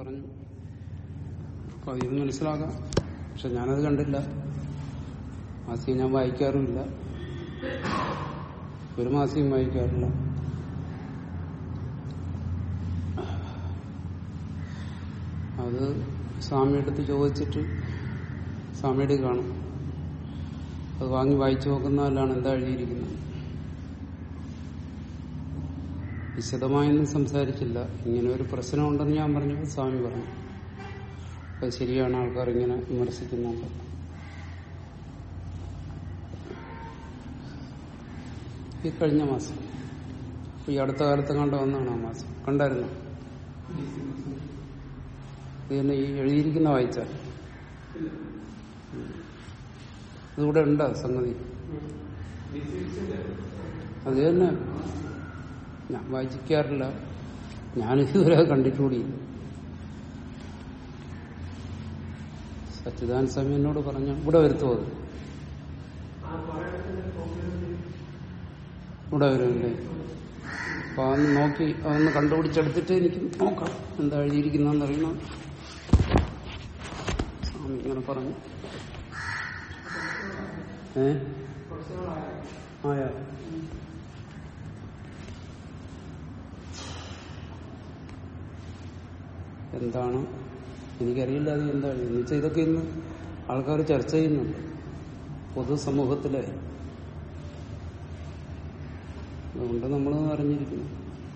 പറഞ്ഞു അപ്പൊ അതിൽ നിന്ന് മനസ്സിലാക്കാം പക്ഷെ ഞാനത് കണ്ടില്ല മാസിക ഞാൻ വായിക്കാറുമില്ല ഒരു മാസികം വായിക്കാറില്ല അത് സ്വാമിയുടെ അടുത്ത് ചോദിച്ചിട്ട് സ്വാമിയുടെ കാണും അത് വാങ്ങി വായിച്ചു നോക്കുന്നതിലാണ് എന്താ എഴുതിയിരിക്കുന്നത് വിശദമായൊന്നും സംസാരിച്ചില്ല ഇങ്ങനെ ഒരു പ്രശ്നമുണ്ടെന്ന് ഞാൻ പറഞ്ഞപ്പോൾ സ്വാമി പറഞ്ഞു അത് ശരിയാണ് ആൾക്കാർ ഇങ്ങനെ വിമർശിക്കുന്നുണ്ട് ഈ കഴിഞ്ഞ മാസം ഈ അടുത്ത കാലത്ത് കണ്ട് വന്നാണ് ആ മാസം കണ്ടായിരുന്നു ഇത് തന്നെ ഈ എഴുതിയിരിക്കുന്ന വായിച്ച ഇതിവിടെ ഉണ്ടോ സംഗതി അത് തന്നെ ഞാൻ വായിക്കാറില്ല ഞാനിതുവരെ കണ്ടിട്ടുകൂടി സച്ചിദാനന്ദ സ്വാമി എന്നോട് പറഞ്ഞു ഇവിടെ വരുത്തുമോ അത് ഇവിടെ വരുമല്ലേ അപ്പൊ അതൊന്ന് നോക്കി അതൊന്ന് കണ്ടുപിടിച്ചെടുത്തിട്ട് എനിക്ക് നോക്കാം എന്താ എഴുതിയിരിക്കുന്നതെന്ന് അറിയണം സ്വാമി ഇങ്ങനെ പറഞ്ഞു ഏ ആയാ എന്താണ് എനിക്കറിയില്ല അത് എന്താണ് എന്നുവെച്ചാൽ ഇതൊക്കെ ഇന്ന് ആൾക്കാർ ചർച്ച ചെയ്യുന്നുണ്ട് പൊതുസമൂഹത്തിലെ അതുകൊണ്ട് നമ്മൾ അറിഞ്ഞിരിക്കുന്നു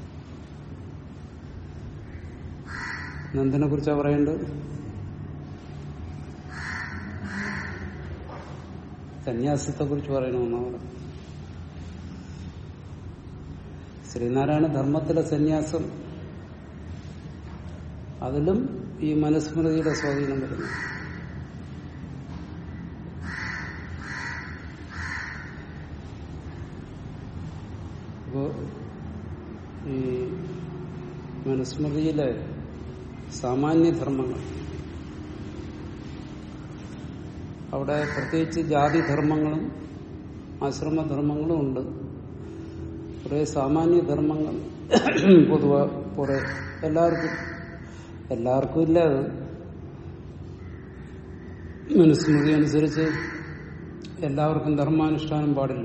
എന്തിനെ കുറിച്ചാ പറയേണ്ടത് സന്യാസത്തെ കുറിച്ച് പറയണമെന്നാണ് ശ്രീനാരായണ ധർമ്മത്തിലെ സന്യാസം അതിലും ഈ മനുസ്മൃതിയുടെ സ്വാധീനം വരുന്നു അപ്പോ ഈ മനുസ്മൃതിയിലെ സാമാന്യധർമ്മങ്ങൾ അവിടെ പ്രത്യേകിച്ച് ജാതിധർമ്മങ്ങളും ആശ്രമധർമ്മങ്ങളും ഉണ്ട് കുറെ സാമാന്യധർമ്മങ്ങൾ പൊതുവെ കുറെ എല്ലാവർക്കും എല്ലാവർക്കും ഇല്ല അത് മനുസ്മൃതി അനുസരിച്ച് എല്ലാവർക്കും ധർമാനുഷ്ഠാനം പാടില്ല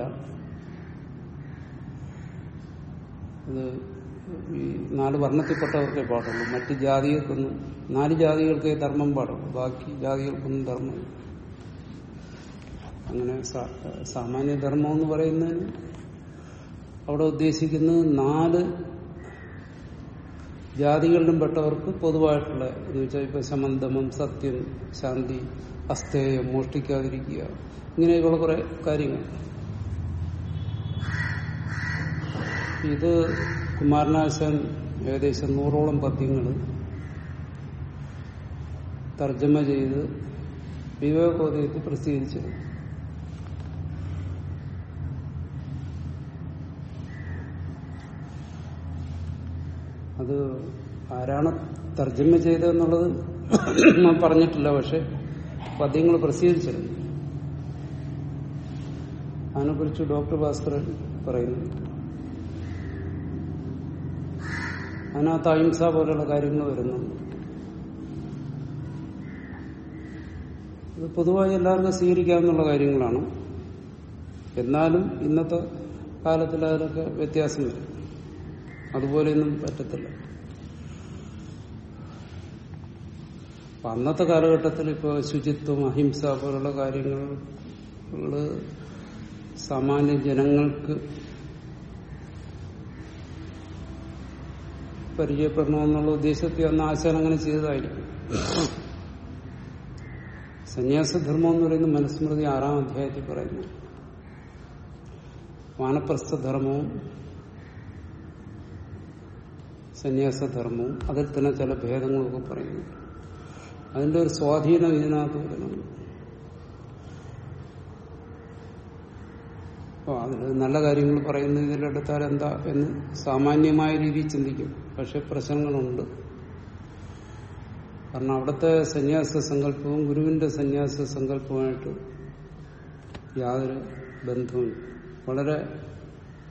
ഇത് ഈ നാല് വർണ്ണത്തിൽപ്പെട്ടവർക്കേ പാടുള്ളൂ മറ്റ് ജാതികൾക്കൊന്നും നാല് ജാതികൾക്കേ ധർമ്മം പാടുള്ളൂ ബാക്കി ജാതികൾക്കൊന്നും ധർമ്മം അങ്ങനെ സാമാന്യ ധർമ്മം എന്ന് പറയുന്നതിന് അവിടെ ഉദ്ദേശിക്കുന്നത് നാല് ജാതികളിലും പെട്ടവർക്ക് പൊതുവായിട്ടുള്ള എന്ന് വെച്ചാൽ ഇപ്പൊ സമന്തമം സത്യം ശാന്തി അസ്ഥേയം മോഷ്ടിക്കാതിരിക്കുക ഇങ്ങനെയൊക്കെയുള്ള കുറെ കാര്യങ്ങൾ ഇത് കുമാരനാശൻ ഏകദേശം നൂറോളം പദ്യങ്ങൾ തർജ്ജമ ചെയ്ത് വിവേകോദയത്തിൽ പ്രസിദ്ധീകരിച്ചത് അത് ആരാണ് തർജ്ജമ ചെയ്തതെന്നുള്ളത് ഞാൻ പറഞ്ഞിട്ടില്ല പക്ഷെ പദ്യങ്ങൾ പ്രസിദ്ധീകരിച്ചിരുന്നു അതിനെക്കുറിച്ച് ഡോക്ടർ ഭാസ്കരൻ പറയുന്നു അതിനകത്ത് അഹിംസ പോലെയുള്ള കാര്യങ്ങൾ വരുന്നുണ്ട് ഇത് പൊതുവായി എല്ലാവർക്കും സ്വീകരിക്കാവുന്ന കാര്യങ്ങളാണ് എന്നാലും ഇന്നത്തെ കാലത്തിൽ അതിലൊക്കെ വ്യത്യാസം വരും അതുപോലെയൊന്നും പറ്റത്തില്ല അപ്പൊ അന്നത്തെ കാലഘട്ടത്തിൽ ഇപ്പൊ ശുചിത്വം അഹിംസ പോലുള്ള കാര്യങ്ങൾ സാമാന്യ ജനങ്ങൾക്ക് പരിചയപ്പെടണമെന്നുള്ള ഉദ്ദേശത്തിൽ അന്ന് ആശാൻ അങ്ങനെ ചെയ്തതായിരിക്കും സന്യാസധർമ്മം എന്ന് പറയുന്ന മനുസ്മൃതി ആറാം അധ്യായത്തിൽ പറയുന്നു വാനപ്രസ്ഥധർമ്മവും സന്യാസധർമ്മവും അതിൽ തന്നെ ചില ഭേദങ്ങളൊക്കെ പറയുന്നു അതിന്റെ ഒരു സ്വാധീനം ഇതിനകത്ത് വരുന്നുണ്ട് അപ്പോൾ അതിൽ നല്ല കാര്യങ്ങൾ പറയുന്ന ഇതിലെടുത്താൽ എന്താ എന്ന് സാമാന്യമായ രീതിയിൽ ചിന്തിക്കും പക്ഷെ പ്രശ്നങ്ങളുണ്ട് കാരണം അവിടുത്തെ സന്യാസ സങ്കല്പവും ഗുരുവിന്റെ സന്യാസ സങ്കല്പവുമായിട്ട് യാതൊരു ബന്ധവും വളരെ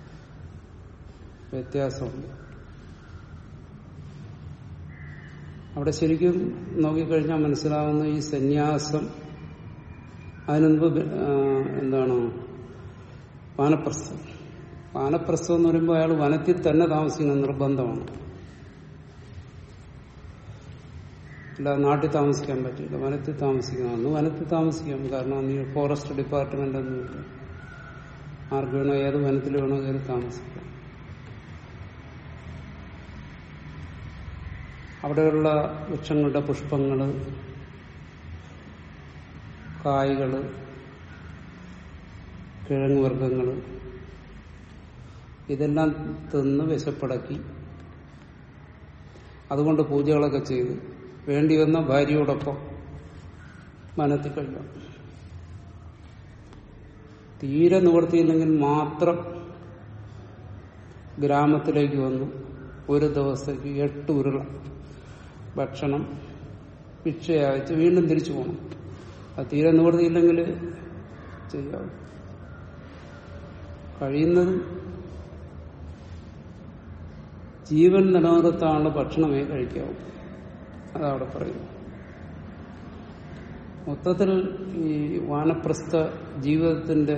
വ്യത്യാസമുണ്ട് അവിടെ ശരിക്കും നോക്കിക്കഴിഞ്ഞാൽ മനസ്സിലാവുന്ന ഈ സന്യാസം അതിനുമുമ്പ് ആ, എന്താണ് വാനപ്രസ്ഥം വാനപ്രസ്ഥം എന്ന് പറയുമ്പോൾ അയാൾ വനത്തിൽ തന്നെ താമസിക്കുന്ന നിർബന്ധമാണ് അല്ല നാട്ടിൽ താമസിക്കാൻ പറ്റില്ല വനത്തിൽ താമസിക്കണം അന്ന് വനത്തിൽ താമസിക്കാം കാരണം അന്ന് ഈ ഫോറസ്റ്റ് ഡിപ്പാർട്ട്മെന്റ് ഒന്നുമില്ല ആർക്ക് വേണോ ഏത് വനത്തിൽ വേണോ കയറി താമസിക്കാം അവിടെയുള്ള വൃക്ഷങ്ങളുടെ പുഷ്പങ്ങള് കായ്കള് കിഴങ്ങ് വർഗങ്ങള് ഇതെല്ലാം തിന്ന് വിശപ്പടക്കി അതുകൊണ്ട് പൂജകളൊക്കെ ചെയ്ത് വേണ്ടി വന്ന ഭാര്യയോടൊപ്പം വനത്തിൽ കഴിയാം തീരെ നിവർത്തിയില്ലെങ്കിൽ മാത്രം ഗ്രാമത്തിലേക്ക് വന്നു ഒരു ദിവസത്തേക്ക് എട്ട് ഉരുള ഭക്ഷണം ഭിക്ഷയച്ച് വീണ്ടും തിരിച്ചു പോകണം അത് തീരെ നിവർത്തിയില്ലെങ്കിൽ ചെയ്യാം കഴിയുന്നത് ജീവൻ നിലനിർത്താനുള്ള ഭക്ഷണമേ കഴിക്കാവൂ അതവിടെ പറയുന്നു മൊത്തത്തിൽ ഈ വാനപ്രസ്ഥ ജീവിതത്തിന്റെ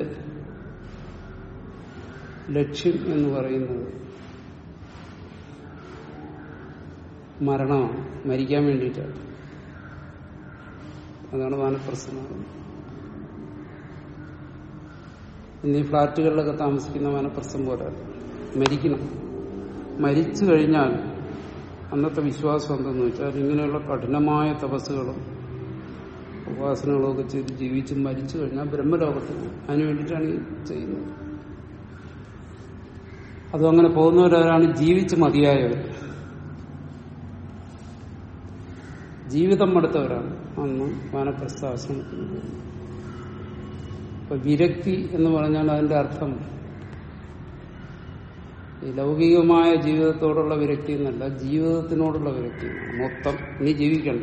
ലക്ഷ്യം എന്ന് പറയുന്നത് മരണമാണ് മരിക്കാൻ വേണ്ടിയിട്ടാണ് അതാണ് വാനപ്രസ്ഥം ഇന്ന് ഈ ഫ്ലാറ്റുകളിലൊക്കെ താമസിക്കുന്ന വാനപ്രസ്ഥം പോലെ മരിക്കണം മരിച്ചു കഴിഞ്ഞാൽ അന്നത്തെ വിശ്വാസം എന്തെന്ന് വെച്ചാൽ ഇങ്ങനെയുള്ള കഠിനമായ തപസ്സുകളും ഉപാസനകളും ഒക്കെ ചെയ്ത് ജീവിച്ച് മരിച്ചു കഴിഞ്ഞാൽ ബ്രഹ്മലോകത്തിൽ പോകും അതിനു വേണ്ടിയിട്ടാണ് ഈ ചെയ്യുന്നത് അതും അങ്ങനെ പോകുന്നവരാണ് ജീവിച്ച് മതിയായവർ ജീവിതം മടുത്തവരാണ് അന്ന് വാനപ്രസ്ഥാശ്രമത്തിൽ ഇപ്പൊ വിരക്തി എന്ന് പറഞ്ഞാൽ അതിന്റെ അർത്ഥം ഈ ലൗകികമായ ജീവിതത്തോടുള്ള വിരക്തി എന്നല്ല ജീവിതത്തിനോടുള്ള വിരക്തി എന്നാണ്. മൊത്തം ഇനി ജീവിക്കണ്ട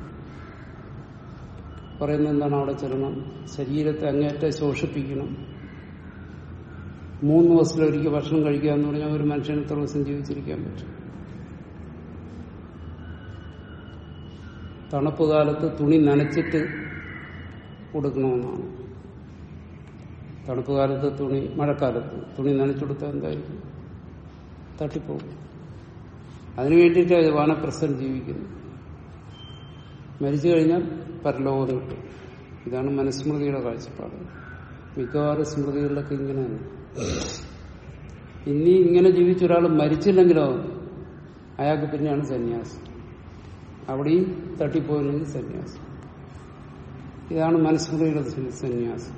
പറയുന്നത് എന്താണ് അവിടെ ചെല്ലണം ശരീരത്തെ അങ്ങേറ്റം ശോഷിപ്പിക്കണം മൂന്ന് ദിവസത്തിലൊരിക്കൽ ഭക്ഷണം കഴിക്കുക എന്ന് പറഞ്ഞാൽ ഒരു മനുഷ്യന് എത്ര ദിവസം ജീവിച്ചിരിക്കാൻ പറ്റും തണുപ്പ് കാലത്ത് തുണി നനച്ചിട്ട് കൊടുക്കണമെന്നാണ് തണുപ്പ് കാലത്ത് തുണി മഴക്കാലത്ത് തുണി നനച്ചുകൊടുത്താൽ എന്തായിരിക്കും തട്ടിപ്പോകും അതിനു വേണ്ടിയിട്ടാണ് വാനപ്രസ്ഥൻ ജീവിക്കുന്നത് മരിച്ചു കഴിഞ്ഞാൽ പരലോകം കിട്ടും ഇതാണ് മനുസ്മൃതിയുടെ കാഴ്ചപ്പാട് മിക്കവാറും സ്മൃതികളിലൊക്കെ ഇങ്ങനെയാണ് ഇനി ഇങ്ങനെ ജീവിച്ച ഒരാൾ മരിച്ചില്ലെങ്കിലോ അയാൾക്ക് പിന്നെയാണ് സന്യാസം അവിടെയും തട്ടിപ്പോയില്ലെങ്കിൽ സന്യാസം ഇതാണ് മനുസ്മൃതിയുടെ സന്യാസം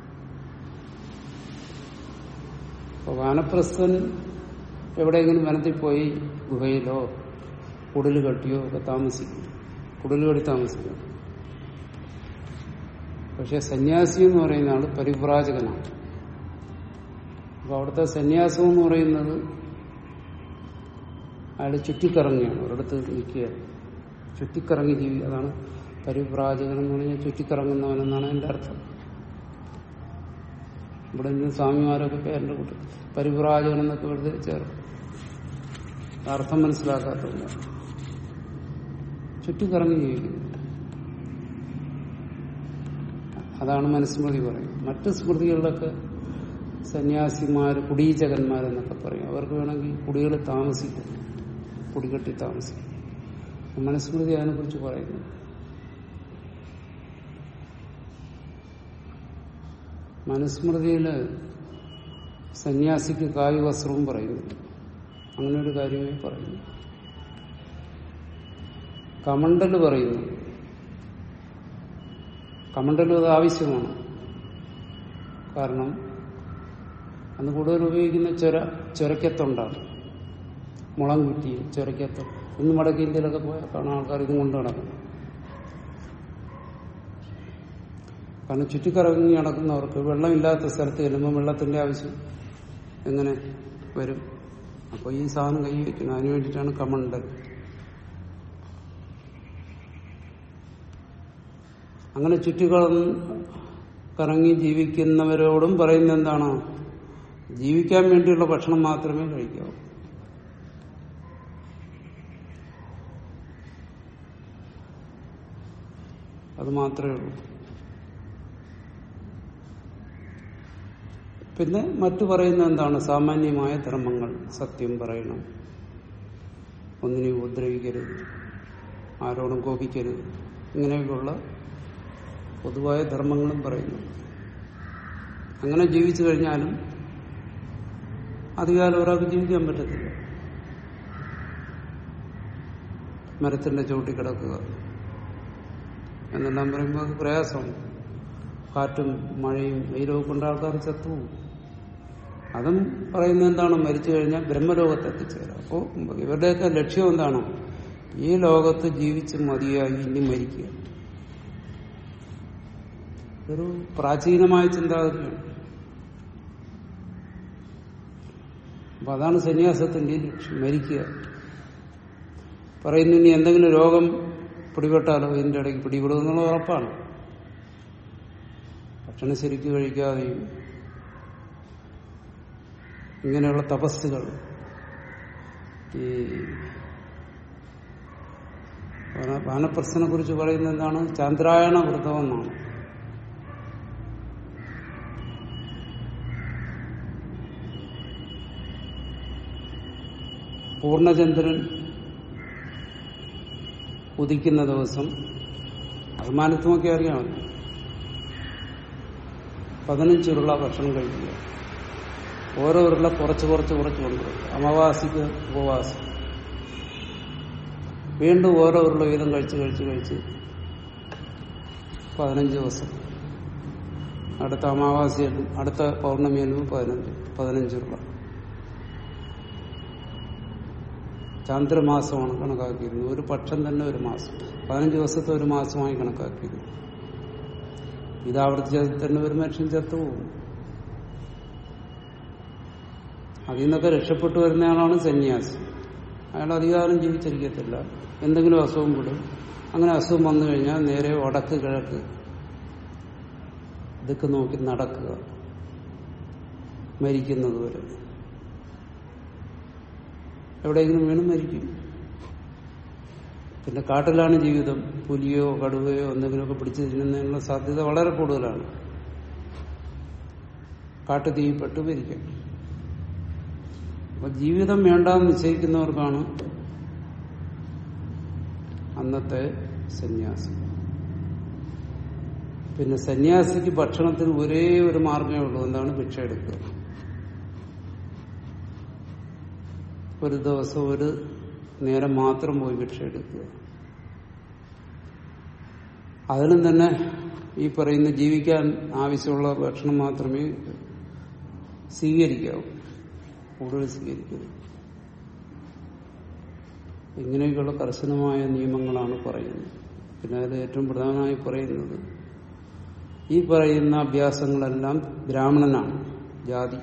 അപ്പൊ വാനപ്രസ്ഥൻ എവിടെയെങ്കിലും വനത്തിൽ പോയി ഗുഹയിലോ കുടില് കെട്ടിയോ ഒക്കെ താമസിക്കും കുടില് കെട്ടി താമസിക്കും പക്ഷെ സന്യാസി എന്ന് പറയുന്ന ആള് പരിവ്രാജകനാണ് അപ്പൊ അവിടുത്തെ സന്യാസം എന്ന് പറയുന്നത് അയാൾ ചുറ്റിക്കറങ്ങുകയാണ് ഒരിടത്ത് നിൽക്കുക ചുറ്റിക്കറങ്ങി ജീവി അതാണ് പരിവ്രാജകൻ എന്ന് പറഞ്ഞാൽ ചുറ്റിക്കറങ്ങുന്നവനെന്നാണ് എന്റെ അർത്ഥം ഇവിടെ നിന്ന് സ്വാമിമാരൊക്കെ പേരിന്റെ കൂട്ടി പരിവ്രാജകൻ എന്നൊക്കെ വെറുതെ ചേർക്കും അർത്ഥം മനസ്സിലാക്കാത്തില്ല ചുറ്റിക്കറങ്ങി ജീവിക്കുന്നു അതാണ് മനുസ്മൃതി പറയും മറ്റ് സ്മൃതികളിലൊക്കെ സന്യാസിമാര് കുടീചകന്മാരെന്നൊക്കെ പറയും അവർക്ക് വേണമെങ്കിൽ കുടികളിൽ താമസിക്കും കുടികെട്ടി താമസിക്കും മനുസ്മൃതി അതിനെക്കുറിച്ച് പറയുന്നു മനുസ്മൃതിയില് സന്യാസിക്ക് കായ് വസ്ത്രവും പറയുന്നു അങ്ങനെ ഒരു കാര്യമേ പറയുന്നു കമണ്ടല് പറയുന്നു കമണ്ടലും അത് ആവശ്യമാണ് കാരണം അന്ന് കൂടുതൽ ഉപയോഗിക്കുന്ന ചൊര ചൊരക്കത്തൊണ്ടാണ് മുളം കുറ്റി ചൊരക്കത്തൊ ഇന്ന് വടക്കേ ഇന്ത്യയിലൊക്കെ പോയാൽ കാണാൻ ആൾക്കാർ ഇതും കൊണ്ട് നടക്കുന്നു കാരണം ചുറ്റിക്കറങ്ങി നടക്കുന്നവർക്ക് വെള്ളമില്ലാത്ത സ്ഥലത്ത് ചെല്ലുമ്പോൾ വെള്ളത്തിന്റെ ആവശ്യം എങ്ങനെ വരും അപ്പോൾ ഈ സാധനം കൈ വയ്ക്കണം അതിനു വേണ്ടിയിട്ടാണ് കമണ്ടൽ അങ്ങനെ ചുറ്റിക്കളന്ന് കറങ്ങി ജീവിക്കുന്നവരോടും പറയുന്നത് എന്താണ് ജീവിക്കാൻ വേണ്ടിയുള്ള ഭക്ഷണം മാത്രമേ കഴിക്കാവൂ അത് മാത്രമേ ഉള്ളൂ പിന്നെ മറ്റു പറയുന്ന എന്താണ് സാമാന്യമായ ധർമ്മങ്ങൾ സത്യം പറയണം ഒന്നിനെ ഉപദ്രവിക്കരുത് ആരോടും കോപിക്കരുത് ഇങ്ങനെയൊക്കെയുള്ള പൊതുവായ ധർമ്മങ്ങളും പറയുന്നു അങ്ങനെ ജീവിച്ചു കഴിഞ്ഞാലും അധികാരം ഒരാൾക്ക് ജീവിക്കാൻ പറ്റത്തില്ല മരത്തിന്റെ ചവിട്ടി കിടക്കുക എന്നെല്ലാം പറയുമ്പോൾ അത് പ്രയാസമാണ് കാറ്റും മഴയും വെയിലൊക്കെ കൊണ്ട് ആൾക്കാർ ചത്തുപോകും അതും പറയുന്നത് എന്താണ് മരിച്ചു കഴിഞ്ഞാൽ ബ്രഹ്മലോകത്ത് എത്തിച്ചേരാം അപ്പോൾ ഇവരുടെയൊക്കെ ലക്ഷ്യം എന്താണ് ഈ ലോകത്ത് ജീവിച്ച് മതിയായി ഇനി മരിക്കുക ഒരു പ്രാചീനമായ ചിന്താഗതിയാണ് അപ്പൊ അതാണ് സന്യാസത്തിന്റെ ലക്ഷ്യം മരിക്കുക പറയുന്നു ഇനി എന്തെങ്കിലും രോഗം പിടിപെട്ടാലോ ഇതിന്റെ ഇടയ്ക്ക് പിടിപെടുമെന്നുള്ള ഉറപ്പാണ് ഭക്ഷണം ശരിക്കും കഴിക്കാതെയും ഇങ്ങനെയുള്ള തപസ്സുകൾ ഈ വാനപ്രസ്ഥനെ കുറിച്ച് പറയുന്നത് എന്താണ് ചന്ദ്രായണ വ്രതം എന്നാണ് പൂർണ്ണചന്ദ്രൻ ഉദിക്കുന്ന ദിവസം അഭിമാനത്വമൊക്കെ അറിയാമല്ലോ പതിനഞ്ചുരുള ഭക്ഷണം കഴിക്കുക ഓരോ ഉരുള കുറച്ച് കുറച്ച് കുറച്ച് കൊണ്ടുവരും അമാവാസിക്ക് ഉപവാസം വീണ്ടും ഓരോ ഉരുള വീതം കഴിച്ച് കഴിച്ച് കഴിച്ച് പതിനഞ്ച് ദിവസം അടുത്ത അമാവാസിയിലും അടുത്ത പൗർണമിയിലും പതിനഞ്ച് പതിനഞ്ചുരുള ചാന്ദ്രമാസമാണ് കണക്കാക്കിയിരുന്നത് ഒരു പക്ഷം തന്നെ ഒരു മാസം പതിനഞ്ച് ദിവസത്തെ ഒരു മാസമായി കണക്കാക്കിയിരുന്നു ഇതാവർത്തിച്ചതിൽ തന്നെ ഒരു മനുഷ്യൻ ചത്തുപോകും അതിൽ നിന്നൊക്കെ രക്ഷപ്പെട്ടു വരുന്നയാളാണ് സന്യാസി അയാൾ അധികാരം ജീവിച്ചിരിക്കത്തില്ല എന്തെങ്കിലും അസുഖം വിടും അങ്ങനെ അസുഖം വന്നു കഴിഞ്ഞാൽ നേരെ വടക്ക് കിഴക്ക് ഇതൊക്കെ നോക്കി നടക്കുക മരിക്കുന്നത് വരെ എവിടെയെങ്കിലും വീണ് മരിക്കും പിന്നെ കാട്ടിലാണ് ജീവിതം പുലിയോ കടുവയോ എന്തെങ്കിലുമൊക്കെ പിടിച്ചു തിന്നുന്നതിനുള്ള സാധ്യത വളരെ കൂടുതലാണ് കാട്ടു തീപ്പെട്ട് മരിക്കാം അപ്പൊ ജീവിതം വേണ്ടാന്ന് നിശ്ചയിക്കുന്നവർക്കാണ് അന്നത്തെ സന്യാസം പിന്നെ സന്യാസിക്ക് ഭക്ഷണത്തിന് ഒരേ ഒരു മാർഗമേ ഉള്ളൂ എന്താണ് ഭിക്ഷ എടുക്കുക ഒരു ദിവസം ഒരു നേരം മാത്രം പോയി ഭിക്ഷ എടുക്കുക അതിനും തന്നെ ഈ പറയുന്ന ജീവിക്കാൻ ആവശ്യമുള്ള ഭക്ഷണം മാത്രമേ സ്വീകരിക്കാവൂ കൂടുതൽ സ്വീകരിക്കുന്നത് ഇങ്ങനെയൊക്കെയുള്ള കർശനമായ നിയമങ്ങളാണ് പറയുന്നത് പിന്നെ അതിൽ ഏറ്റവും പ്രധാനമായി പറയുന്നത് ഈ പറയുന്ന അഭ്യാസങ്ങളെല്ലാം ബ്രാഹ്മണനാണ് ജാതി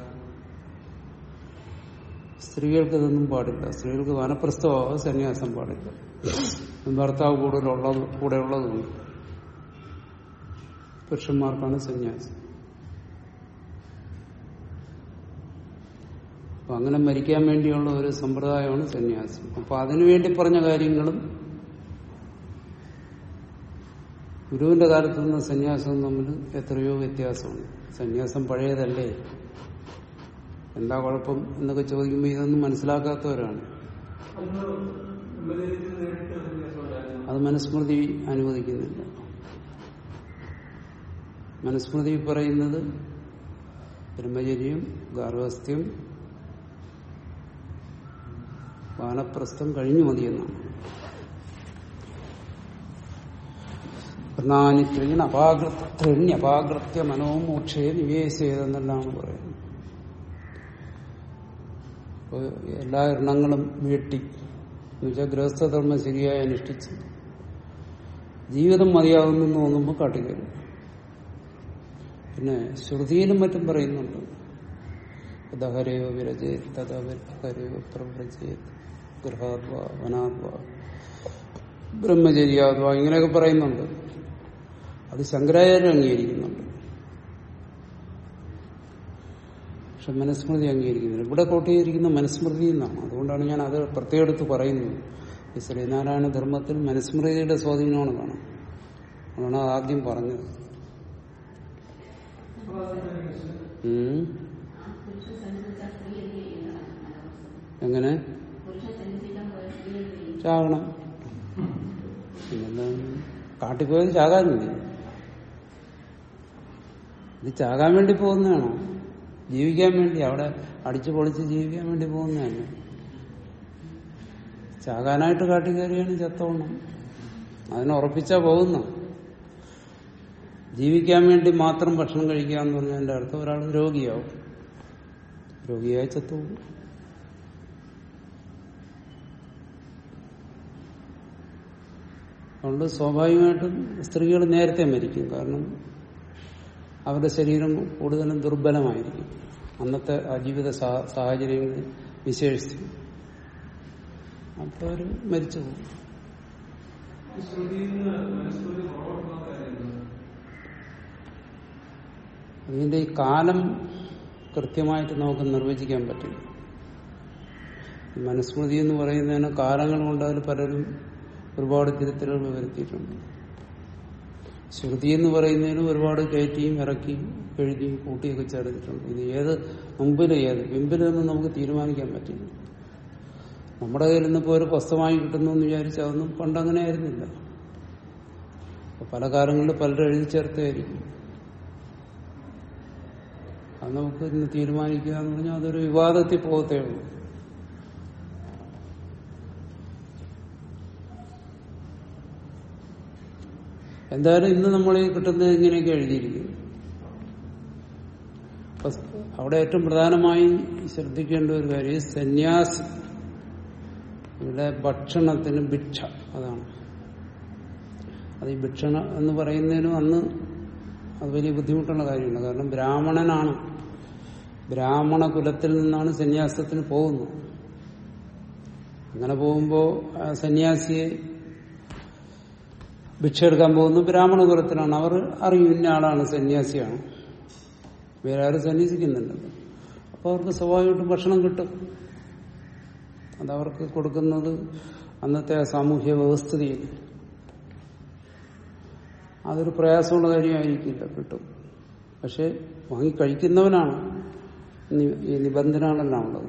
സ്ത്രീകൾക്ക് ഇതൊന്നും പാടില്ല സ്ത്രീകൾക്ക് വനപ്രസ്ഥമാവാതെ സന്യാസം പാടില്ല ഭർത്താവ് കൂടുതലുള്ളത് കൂടെ ഉള്ളതുകൊണ്ട് പുരുഷന്മാർക്കാണ് സന്യാസം അപ്പൊ അങ്ങനെ മരിക്കാൻ വേണ്ടിയുള്ള ഒരു സമ്പ്രദായമാണ് സന്യാസം അപ്പൊ അതിനുവേണ്ടി പറഞ്ഞ കാര്യങ്ങളും ഗുരുവിന്റെ കാലത്ത് നിന്ന് സന്യാസവും തമ്മിൽ എത്രയോ വ്യത്യാസമുണ്ട് സന്യാസം പഴയതല്ലേ എന്താ കുഴപ്പം എന്നൊക്കെ ചോദിക്കുമ്പോൾ ഇതൊന്നും മനസ്സിലാക്കാത്തവരാണ് അത് മനുസ്മൃതി അനുവദിക്കുന്നില്ല മനുസ്മൃതി പറയുന്നത് ബ്രഹ്മചര്യം ഗാർഹസ്ഥ്യം വാനപ്രസ്ഥം കഴിഞ്ഞു മതിയെന്നാണ് പ്രധാനിത്രീൻ അപാകൃത്യ അപാകൃത്യ മനോമോക്ഷയെ നിവേശിയതെന്നെല്ലാം പറയുന്നത് അപ്പോൾ എല്ലാ എണ്ണങ്ങളും വീട്ടി എന്നുവെച്ചാൽ ഗൃഹസ്ഥധർമ്മം ശരിയായി അനുഷ്ഠിച്ച് ജീവിതം മതിയാകുന്നു തോന്നുമ്പോൾ കാട്ടുകയറും പിന്നെ ശ്രുതിയിലും മറ്റും പറയുന്നുണ്ട് ദഹരയോ വിരജയത് തദഹരയോ പ്രവ്രജയത് ഗൃഹാദ്വ വനാദ്വ ബ്രഹ്മചര്യാദ്വ ഇങ്ങനെയൊക്കെ പറയുന്നുണ്ട് അത് ശങ്കരാചാര്യം അംഗീകരിക്കുന്നുണ്ട് പക്ഷെ മനുസ്മൃതി അംഗീകരിക്കുന്നില്ല ഇവിടെ കോട്ടയിരിക്കുന്ന മനുസ്മൃതി എന്നാണ് അതുകൊണ്ടാണ് ഞാൻ അത് പ്രത്യേകം എടുത്ത് പറയുന്നത് ഈ ശ്രീനാരായണ ധർമ്മത്തിൽ മനുസ്മൃതിയുടെ സ്വാധീനമാണ് കാണാം അതാണ് ആദ്യം പറഞ്ഞത് ഉം. എങ്ങനെ ചാകണം പിന്നെന്താ കാട്ടിപ്പോയത് ചാകാനില്ലേ ഇത് ചാകാൻ വേണ്ടി പോകുന്നതാണോ ജീവിക്കാൻ വേണ്ടി അവിടെ അടിച്ചു പൊളിച്ച് ജീവിക്കാൻ വേണ്ടി പോകുന്നതല്ല ചാകാനായിട്ട് കാട്ടി കയറിയാണ് ചത്തോണം അതിനെ ഉറപ്പിച്ചാ പോകുന്ന ജീവിക്കാൻ വേണ്ടി മാത്രം ഭക്ഷണം കഴിക്കുക എന്ന് പറഞ്ഞതിന്റെ അർത്ഥം ഒരാൾ രോഗിയാവും രോഗിയായി ചത്തുപോകും അതുകൊണ്ട് സ്വാഭാവികമായിട്ടും സ്ത്രീകൾ നേരത്തെ മരിക്കും കാരണം അവരുടെ ശരീരം കൂടുതലും ദുർബലമായിരിക്കും അന്നത്തെ ആ ജീവിത സാ- സാഹചര്യങ്ങളിൽ വിശേഷിച്ചു അപ്പോൾ അവർ മരിച്ചു പോകും അതിന്റെ ഈ കാലം കൃത്യമായിട്ട് നമുക്ക് നിർവചിക്കാൻ പറ്റില്ല ഈ മനുസ്മൃതി എന്ന് പറയുന്നതിന് കാലങ്ങൾ കൊണ്ട് അതിൽ പലരും ഒരുപാട് തിരുത്തലുകൾ വരുത്തിയിട്ടുണ്ട് ശ്രുതി എന്ന് പറയുന്നതിന് ഒരുപാട് കയറ്റിയും ഇറക്കിയും എഴുതിയും കൂട്ടിയൊക്കെ ചേർത്തിട്ടുണ്ട് ഇത് ഏത് മുമ്പിൽ ഏത് പിമ്പിലെന്ന് നമുക്ക് തീരുമാനിക്കാൻ പറ്റില്ല നമ്മുടെ കയ്യിൽ നിന്നിപ്പോ ഒരു പുസ്തകമായി കിട്ടുന്നു എന്ന് വിചാരിച്ചാൽ അതൊന്നും പണ്ടങ്ങനെ ആയിരുന്നില്ല അപ്പൊ പല കാലങ്ങളിൽ പലരും എഴുതി ചേർത്തായിരിക്കും അത് നമുക്ക് ഇന്ന് തീരുമാനിക്കുക എന്ന് പറഞ്ഞാൽ അതൊരു വിവാദത്തിൽ പോകത്തേ ഉള്ളൂ എന്തായാലും ഇന്ന് നമ്മൾ ഈ കിട്ടുന്നത് ഇങ്ങനെയൊക്കെ എഴുതിയിരിക്കുന്നു അപ്പൊ അവിടെ ഏറ്റവും പ്രധാനമായും ശ്രദ്ധിക്കേണ്ട ഒരു കാര്യം സന്യാസി ഇവിടെ ഭക്ഷണത്തിന് ഭിക്ഷ അതാണ് അത് ഈ ഭിക്ഷണ എന്ന് പറയുന്നതിനും അന്ന് അത് വലിയ ബുദ്ധിമുട്ടുള്ള കാര്യമാണ് കാരണം ബ്രാഹ്മണനാണ് ബ്രാഹ്മണ കുലത്തിൽ നിന്നാണ് സന്യാസത്തിന് പോകുന്നത് അങ്ങനെ പോകുമ്പോൾ സന്യാസിയെ ഭിക്ഷ എടുക്കാൻ പോകുന്നത് ബ്രാഹ്മണ കുലത്തിലാണ് അവർ അറിയും ഇന്ന ആളാണ് സന്യാസിയാണ് വേറെ ആരും സന്യസിക്കുന്നുണ്ടല്ലോ അപ്പോൾ അവർക്ക് സ്വാഭാവികമായിട്ടും ഭക്ഷണം കിട്ടും അതവർക്ക് കൊടുക്കുന്നത് അന്നത്തെ ആ സാമൂഹ്യ വ്യവസ്ഥിതിയിൽ അതൊരു പ്രയാസമുള്ള കാര്യമായിരിക്കില്ല കിട്ടും പക്ഷെ വാങ്ങി കഴിക്കുന്നവനാണ് നി- ഈ നിബന്ധനകളെല്ലാം ഉള്ളത്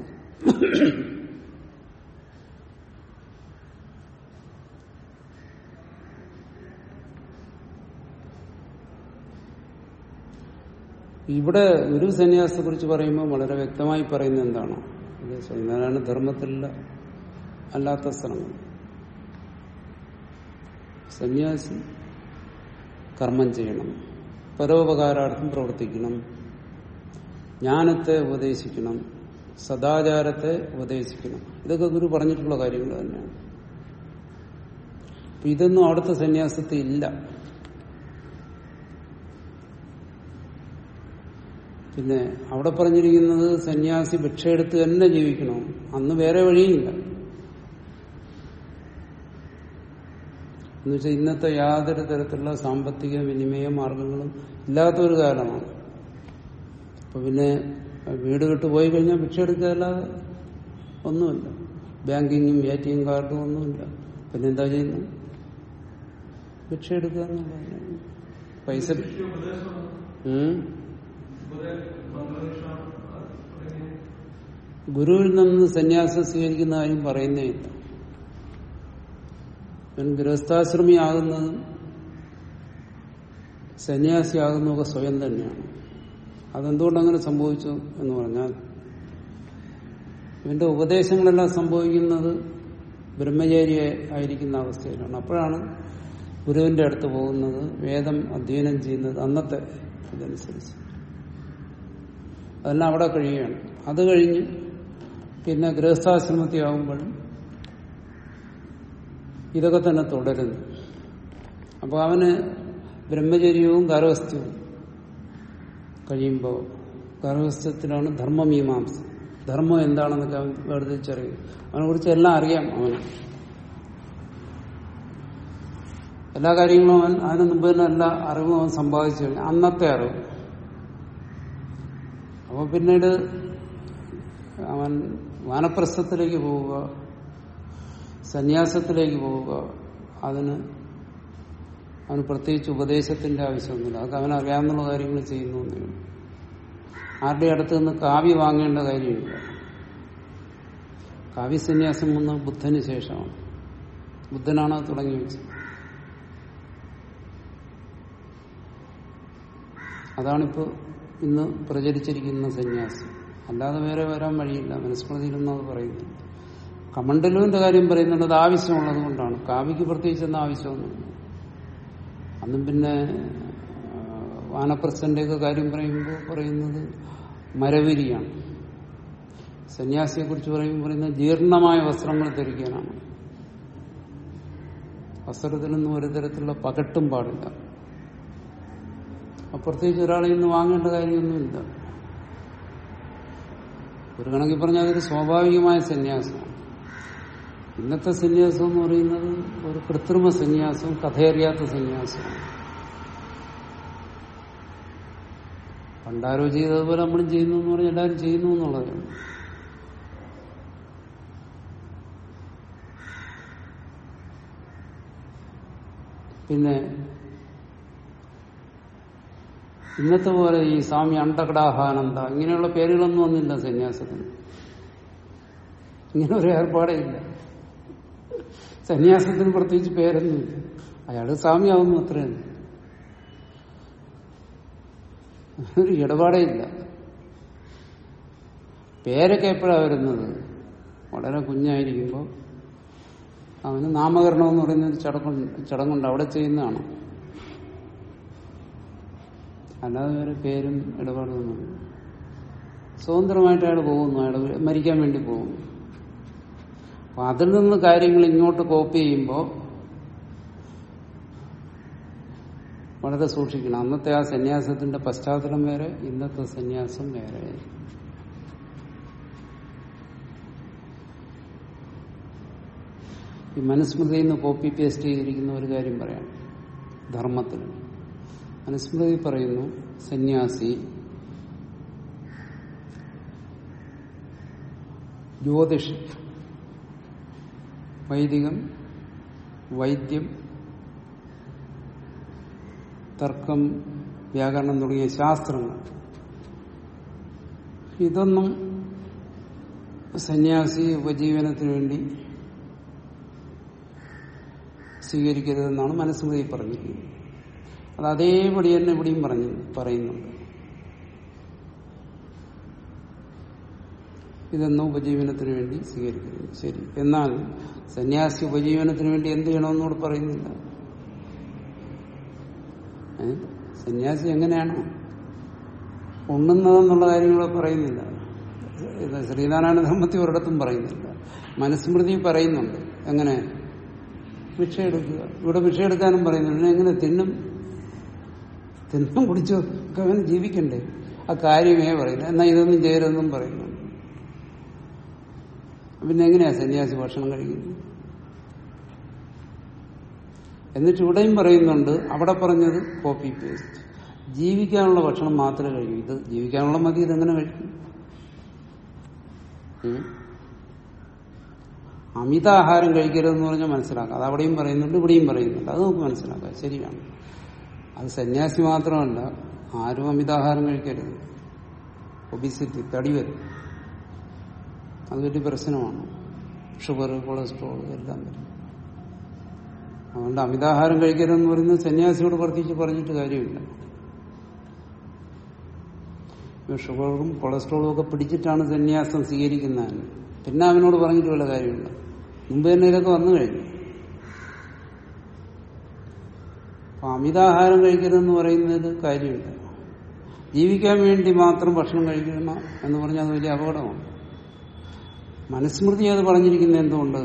ഇവിടെ ഗുരു സന്യാസത്തെ കുറിച്ച് പറയുമ്പോൾ വളരെ വ്യക്തമായി പറയുന്നത് എന്താണ് ഇത് ശ്രീനാരായണ ധർമ്മത്തിലുള്ള അല്ലാത്ത സ്ഥലങ്ങൾ സന്യാസി കർമ്മം ചെയ്യണം പരോപകാരാർത്ഥം പ്രവർത്തിക്കണം ജ്ഞാനത്തെ ഉപദേശിക്കണം സദാചാരത്തെ ഉപദേശിക്കണം ഇതൊക്കെ ഗുരു പറഞ്ഞിട്ടുള്ള കാര്യങ്ങൾ തന്നെയാണ് അപ്പൊ ഇതൊന്നും അവിടുത്തെ സന്യാസത്തിൽ ഇല്ല പിന്നെ അവിടെ പറഞ്ഞിരിക്കുന്നത് സന്യാസി ഭിക്ഷയെടുത്ത് തന്നെ ജീവിക്കണം അന്ന് വേറെ വഴിയില്ല എന്നുവെച്ചാൽ ഇന്നത്തെ യാതൊരു തരത്തിലുള്ള സാമ്പത്തിക വിനിമയ മാർഗങ്ങളും ഇല്ലാത്ത ഒരു കാലമാണ് അപ്പൊ പിന്നെ വീട് വിട്ട് പോയി കഴിഞ്ഞാൽ ഭിക്ഷ എടുക്കാല്ലാതെ ഒന്നുമില്ല ബാങ്കിങ്ങും എ ടി എം കാർഡും ഒന്നുമില്ല പിന്നെ എന്താ ചെയ്യുന്നത് ഭിക്ഷ എടുക്കുക എന്നുള്ളതാണ് പൈസ ഉം ഗുരുവിൽ നിന്ന് സന്യാസം സ്വീകരിക്കുന്ന കാര്യം പറയുന്നേ ഇല്ല ഇവൻ ഗൃഹസ്ഥാശ്രമിയാകുന്നതും സന്യാസിയാകുന്നതൊക്കെ സ്വയം തന്നെയാണ് അതെന്തുകൊണ്ട് അങ്ങനെ സംഭവിച്ചു എന്ന് പറഞ്ഞാൽ ഇവന്റെ ഉപദേശങ്ങളെല്ലാം സംഭവിക്കുന്നത് ബ്രഹ്മചാരി ആയിരിക്കുന്ന അവസ്ഥയിലാണ് അപ്പോഴാണ് ഗുരുവിന്റെ അടുത്ത് പോകുന്നത് വേദം അധ്യയനം ചെയ്യുന്നത് അന്നത്തെ ഇതനുസരിച്ച് അതെല്ലാം അവിടെ കഴിയുകയാണ് അത് കഴിഞ്ഞ് പിന്നെ ഗൃഹസ്ഥാശ്രമത്തിലാവുമ്പോഴും ഇതൊക്കെ തന്നെ തുടരുന്നു അപ്പോൾ അവന് ബ്രഹ്മചര്യവും ഗാർഹസ്ഥ്യവും കഴിയുമ്പോൾ ഗാർഹസ്ഥ്യത്തിലാണ് ധർമ്മമീമാംസ ധർമ്മം എന്താണെന്നൊക്കെ അവൻ വേർതിരിച്ചറിയും അവനെ കുറിച്ച് എല്ലാം അറിയാം അവന് എല്ലാ കാര്യങ്ങളും അവൻ അതിനു മുമ്പ് തന്നെ എല്ലാ അറിവും അവൻ സമ്പാദിച്ചു കഴിഞ്ഞു അന്നത്തെ അറിവ് അപ്പൊ പിന്നീട് അവൻ വാനപ്രസ്ഥത്തിലേക്ക് പോവുക സന്യാസത്തിലേക്ക് പോവുക അതിന് അവന് പ്രത്യേകിച്ച് ഉപദേശത്തിന്റെ ആവശ്യമൊന്നുമില്ല അതൊക്കെ അവൻ അറിയാവുന്ന കാര്യങ്ങൾ ചെയ്യുന്നു എന്നേ ഉള്ളൂ. ആരുടെ അടുത്ത് നിന്ന് കാവ്യ വാങ്ങേണ്ട കാര്യമില്ല കാവ്യസന്യാസം വന്ന് ബുദ്ധന് ശേഷമാണ് ബുദ്ധനാണ് അത് തുടങ്ങി വെച്ചത് അതാണിപ്പോ ഇന്ന് പ്രചരിച്ചിരിക്കുന്ന സന്യാസം അല്ലാതെ വേറെ വരാൻ വഴിയില്ല മനുസ്മൃതിയിലൊന്നും അത് പറയുന്നു കമണ്ഡലുവിന്റെ കാര്യം പറയുന്നുണ്ട് അത് ആവശ്യമുള്ളത് കൊണ്ടാണ് കാവ്യക്ക് പ്രത്യേകിച്ചൊന്നും ആവശ്യമൊന്നുമില്ല അന്നും പിന്നെ ആ, വാനപ്രസ്ഥന്റെ ഒക്കെ കാര്യം പറയുമ്പോൾ പറയുന്നത് മരവിരിയാണ് സന്യാസിയെ കുറിച്ച് പറയുമ്പോൾ പറയുന്നത് ജീർണമായ വസ്ത്രങ്ങൾ ധരിക്കാനാണ് വസ്ത്രത്തിനൊന്നും ഒരു തരത്തിലുള്ള പകട്ടും പാടില്ല അപ്പൊ പ്രത്യേകിച്ച് ഒരാളെ ഇന്ന് വാങ്ങേണ്ട കാര്യമൊന്നുമില്ല ഒരു കണക്കിൽ പറഞ്ഞാൽ അതൊരു സ്വാഭാവികമായ സന്യാസമാണ് ഇന്നത്തെ സന്യാസം എന്ന് പറയുന്നത് ഒരു കൃത്രിമ സന്യാസവും കഥയറിയാത്ത സന്യാസമാണ് പണ്ടാരോ ചെയ്തതുപോലെ നമ്മളും ചെയ്യുന്നു എന്ന് പറഞ്ഞാൽ എല്ലാവരും ചെയ്യുന്നു എന്നുള്ളതാണ് പിന്നെ ഇന്നത്തെ പോലെ ഈ സ്വാമി അണ്ടകടാഹാനന്ദ ഇങ്ങനെയുള്ള പേരുകളൊന്നും വന്നില്ല സന്യാസത്തിന് ഇങ്ങനെ ഒരു ഏർപ്പാടേ ഇല്ല സന്യാസത്തിന് പ്രത്യേകിച്ച് പേരൊന്നുമില്ല അയാൾ സ്വാമിയാവുന്നു അത്രയാണ് ഒരു ഇടപാടേ ഇല്ല പേരൊക്കെ എപ്പോഴാണ് വരുന്നത് വളരെ കുഞ്ഞായിരിക്കുമ്പോൾ അവന് നാമകരണം എന്ന് പറയുന്ന ഒരു ചടങ്ങുണ്ട് ചടങ്ങുണ്ട് അവിടെ ചെയ്യുന്നതാണ് അല്ലാതെ വേറെ പേരും ഇടപാടൊന്നുമില്ല സ്വതന്ത്രമായിട്ട് അയാൾ പോകുന്നു അയാൾ മരിക്കാൻ വേണ്ടി പോകുന്നു അപ്പൊ അതിൽ നിന്ന് കാര്യങ്ങൾ ഇങ്ങോട്ട് കോപ്പി ചെയ്യുമ്പോൾ വളരെ സൂക്ഷിക്കണം അന്നത്തെ ആ സന്യാസത്തിന്റെ പശ്ചാത്തലം വേറെ ഇന്നത്തെ സന്യാസം വേറെ ഈ മനുസ്മൃതിയിൽ നിന്ന് കോപ്പി പേസ്റ്റ് ചെയ്തിരിക്കുന്ന ഒരു കാര്യം പറയാം ധർമ്മത്തിൽ മനുസ്മൃതി പറയുന്നു സന്യാസി ജ്യോതിഷ് വൈദികം വൈദ്യം തർക്കം വ്യാകരണം തുടങ്ങിയ ശാസ്ത്രങ്ങൾ ഇതൊന്നും സന്യാസി ഉപജീവനത്തിന് വേണ്ടി സ്വീകരിക്കരുതെന്നാണ് മനസ്മൃതി പറഞ്ഞിരിക്കുന്നത് അത് അതേപടി തന്നെ ഇവിടെയും പറഞ്ഞു പറയുന്നുണ്ട് ഇതൊന്നും ഉപജീവനത്തിന് വേണ്ടി സ്വീകരിക്കുന്നു ശരി എന്നാൽ സന്യാസി ഉപജീവനത്തിന് വേണ്ടി എന്ത് ചെയ്യണമെന്നോട് പറയുന്നില്ല ഏ? സന്യാസി എങ്ങനെയാണ് ഉണ്ണുന്നതെന്നുള്ള കാര്യങ്ങളെ പറയുന്നില്ല ഇത് ശ്രീനാരായണ ധർമ്മത്തിൽ ഒരിടത്തും പറയുന്നില്ല മനുസ്മൃതി പറയുന്നുണ്ട് എങ്ങനെ ഭിക്ഷ എടുക്കുക ഇവിടെ ഭിക്ഷ എടുക്കാനും പറയുന്നുണ്ട് പിന്നെ എങ്ങനെ തിന്നും തിന്നും കുടിച്ചു അവൻ ജീവിക്കണ്ടേ ആ കാര്യമേ പറയുന്നത് എന്നാൽ ഇതൊന്നും ചെയ്യരുതെന്നും പറയുന്നുണ്ട് പിന്നെ എങ്ങനെയാ സന്യാസി ഭക്ഷണം കഴിക്കുന്നത് എന്നിട്ട് ഇവിടെയും പറയുന്നുണ്ട് അവിടെ പറഞ്ഞത് കോപ്പി പേസ്റ്റ് ജീവിക്കാനുള്ള ഭക്ഷണം മാത്രമേ കഴിക്കൂ ഇത് ജീവിക്കാനുള്ള മതി ഇതെങ്ങനെ കഴിക്കും ഉം? അമിതാഹാരം കഴിക്കരുതെന്ന് പറഞ്ഞാൽ മനസ്സിലാക്കാം അത് അവിടെയും പറയുന്നുണ്ട് ഇവിടെയും പറയുന്നുണ്ട് അത് നമുക്ക് മനസ്സിലാക്കാം ശരിയാണ് അത് സന്യാസി മാത്രമല്ല ആരും അമിതാഹാരം കഴിക്കരുത് ഒബിസിറ്റി തടി വരും അത് വലിയ പ്രശ്നമാണ് ഷുഗർ കൊളസ്ട്രോൾ എല്ലാം വരും അതുകൊണ്ട് അമിതാഹാരം കഴിക്കരുതെന്ന് പറയുന്നത് സന്യാസിയോട് പ്രത്യേകിച്ച് പറഞ്ഞിട്ട് കാര്യമില്ല ഈ ഷുഗറും കൊളസ്ട്രോളും ഒക്കെ പിടിച്ചിട്ടാണ് സന്യാസം സ്വീകരിക്കുന്നത് പിന്നെ അവനോട് പറഞ്ഞിട്ട് വല്ല കാര്യമില്ല മുമ്പ് തന്നെ ഇതൊക്കെ വന്നു കഴിഞ്ഞു അപ്പൊ അമിതാഹാരം കഴിക്കരുതെന്ന് പറയുന്നത് കാര്യമില്ല ജീവിക്കാൻ വേണ്ടി മാത്രം ഭക്ഷണം കഴിക്കണം എന്ന് പറഞ്ഞാൽ അത് വലിയ അപകടമാണ് മനുസ്മൃതി അത് പറഞ്ഞിരിക്കുന്നത് എന്തുകൊണ്ട്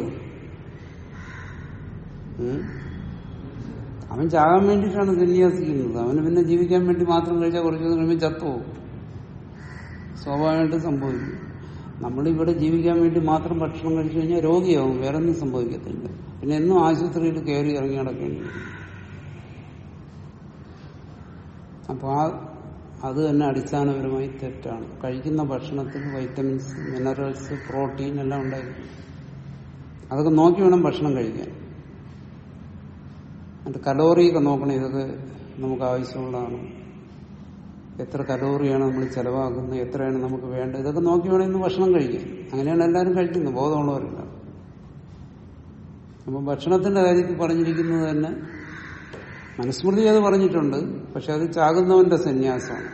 ഉം? അവൻ ചാകാൻ വേണ്ടിയിട്ടാണ് സന്യാസിക്കുന്നത് അവന് പിന്നെ ജീവിക്കാൻ വേണ്ടി മാത്രം കഴിച്ചാൽ കുറച്ച് ദിവസം കഴിയുമ്പോൾ ചത്തുപോകും സ്വാഭാവികമായിട്ട് സംഭവിക്കും നമ്മളിവിടെ ജീവിക്കാൻ വേണ്ടി മാത്രം ഭക്ഷണം കഴിച്ചു കഴിഞ്ഞാൽ രോഗിയാവും വേറെ ഒന്നും സംഭവിക്കത്തില്ല പിന്നെ എന്നും ആശുപത്രിയിൽ കയറി ഇറങ്ങി നടക്കേണ്ടി വരും അപ്പൊ ആ അത് തന്നെ അടിസ്ഥാനപരമായി തെറ്റാണ് കഴിക്കുന്ന ഭക്ഷണത്തിൽ വൈറ്റമിൻസ് മിനറൽസ് പ്രോട്ടീൻ എല്ലാം ഉണ്ടായിരിക്കും അതൊക്കെ നോക്കി വേണം ഭക്ഷണം കഴിക്കാൻ അത് കലോറിയൊക്കെ നോക്കണം ഇതൊക്കെ നമുക്ക് ആവശ്യമുള്ളതാണ് എത്ര കലോറിയാണ് നമ്മൾ ചെലവാക്കുന്നത് എത്രയാണ് നമുക്ക് വേണ്ടത് ഇതൊക്കെ നോക്കി വേണമെങ്കിൽ ഭക്ഷണം കഴിക്കാം അങ്ങനെയാണ് എല്ലാവരും കഴിക്കുന്നത് ബോധമുള്ളവരല്ല അപ്പൊ ഭക്ഷണത്തിന്റെ കാര്യത്തിൽ പറഞ്ഞിരിക്കുന്നത് തന്നെ മനുസ്മൃതി അത് പറഞ്ഞിട്ടുണ്ട് പക്ഷെ അത് ചാകുന്നവന്റെ സന്യാസമാണ്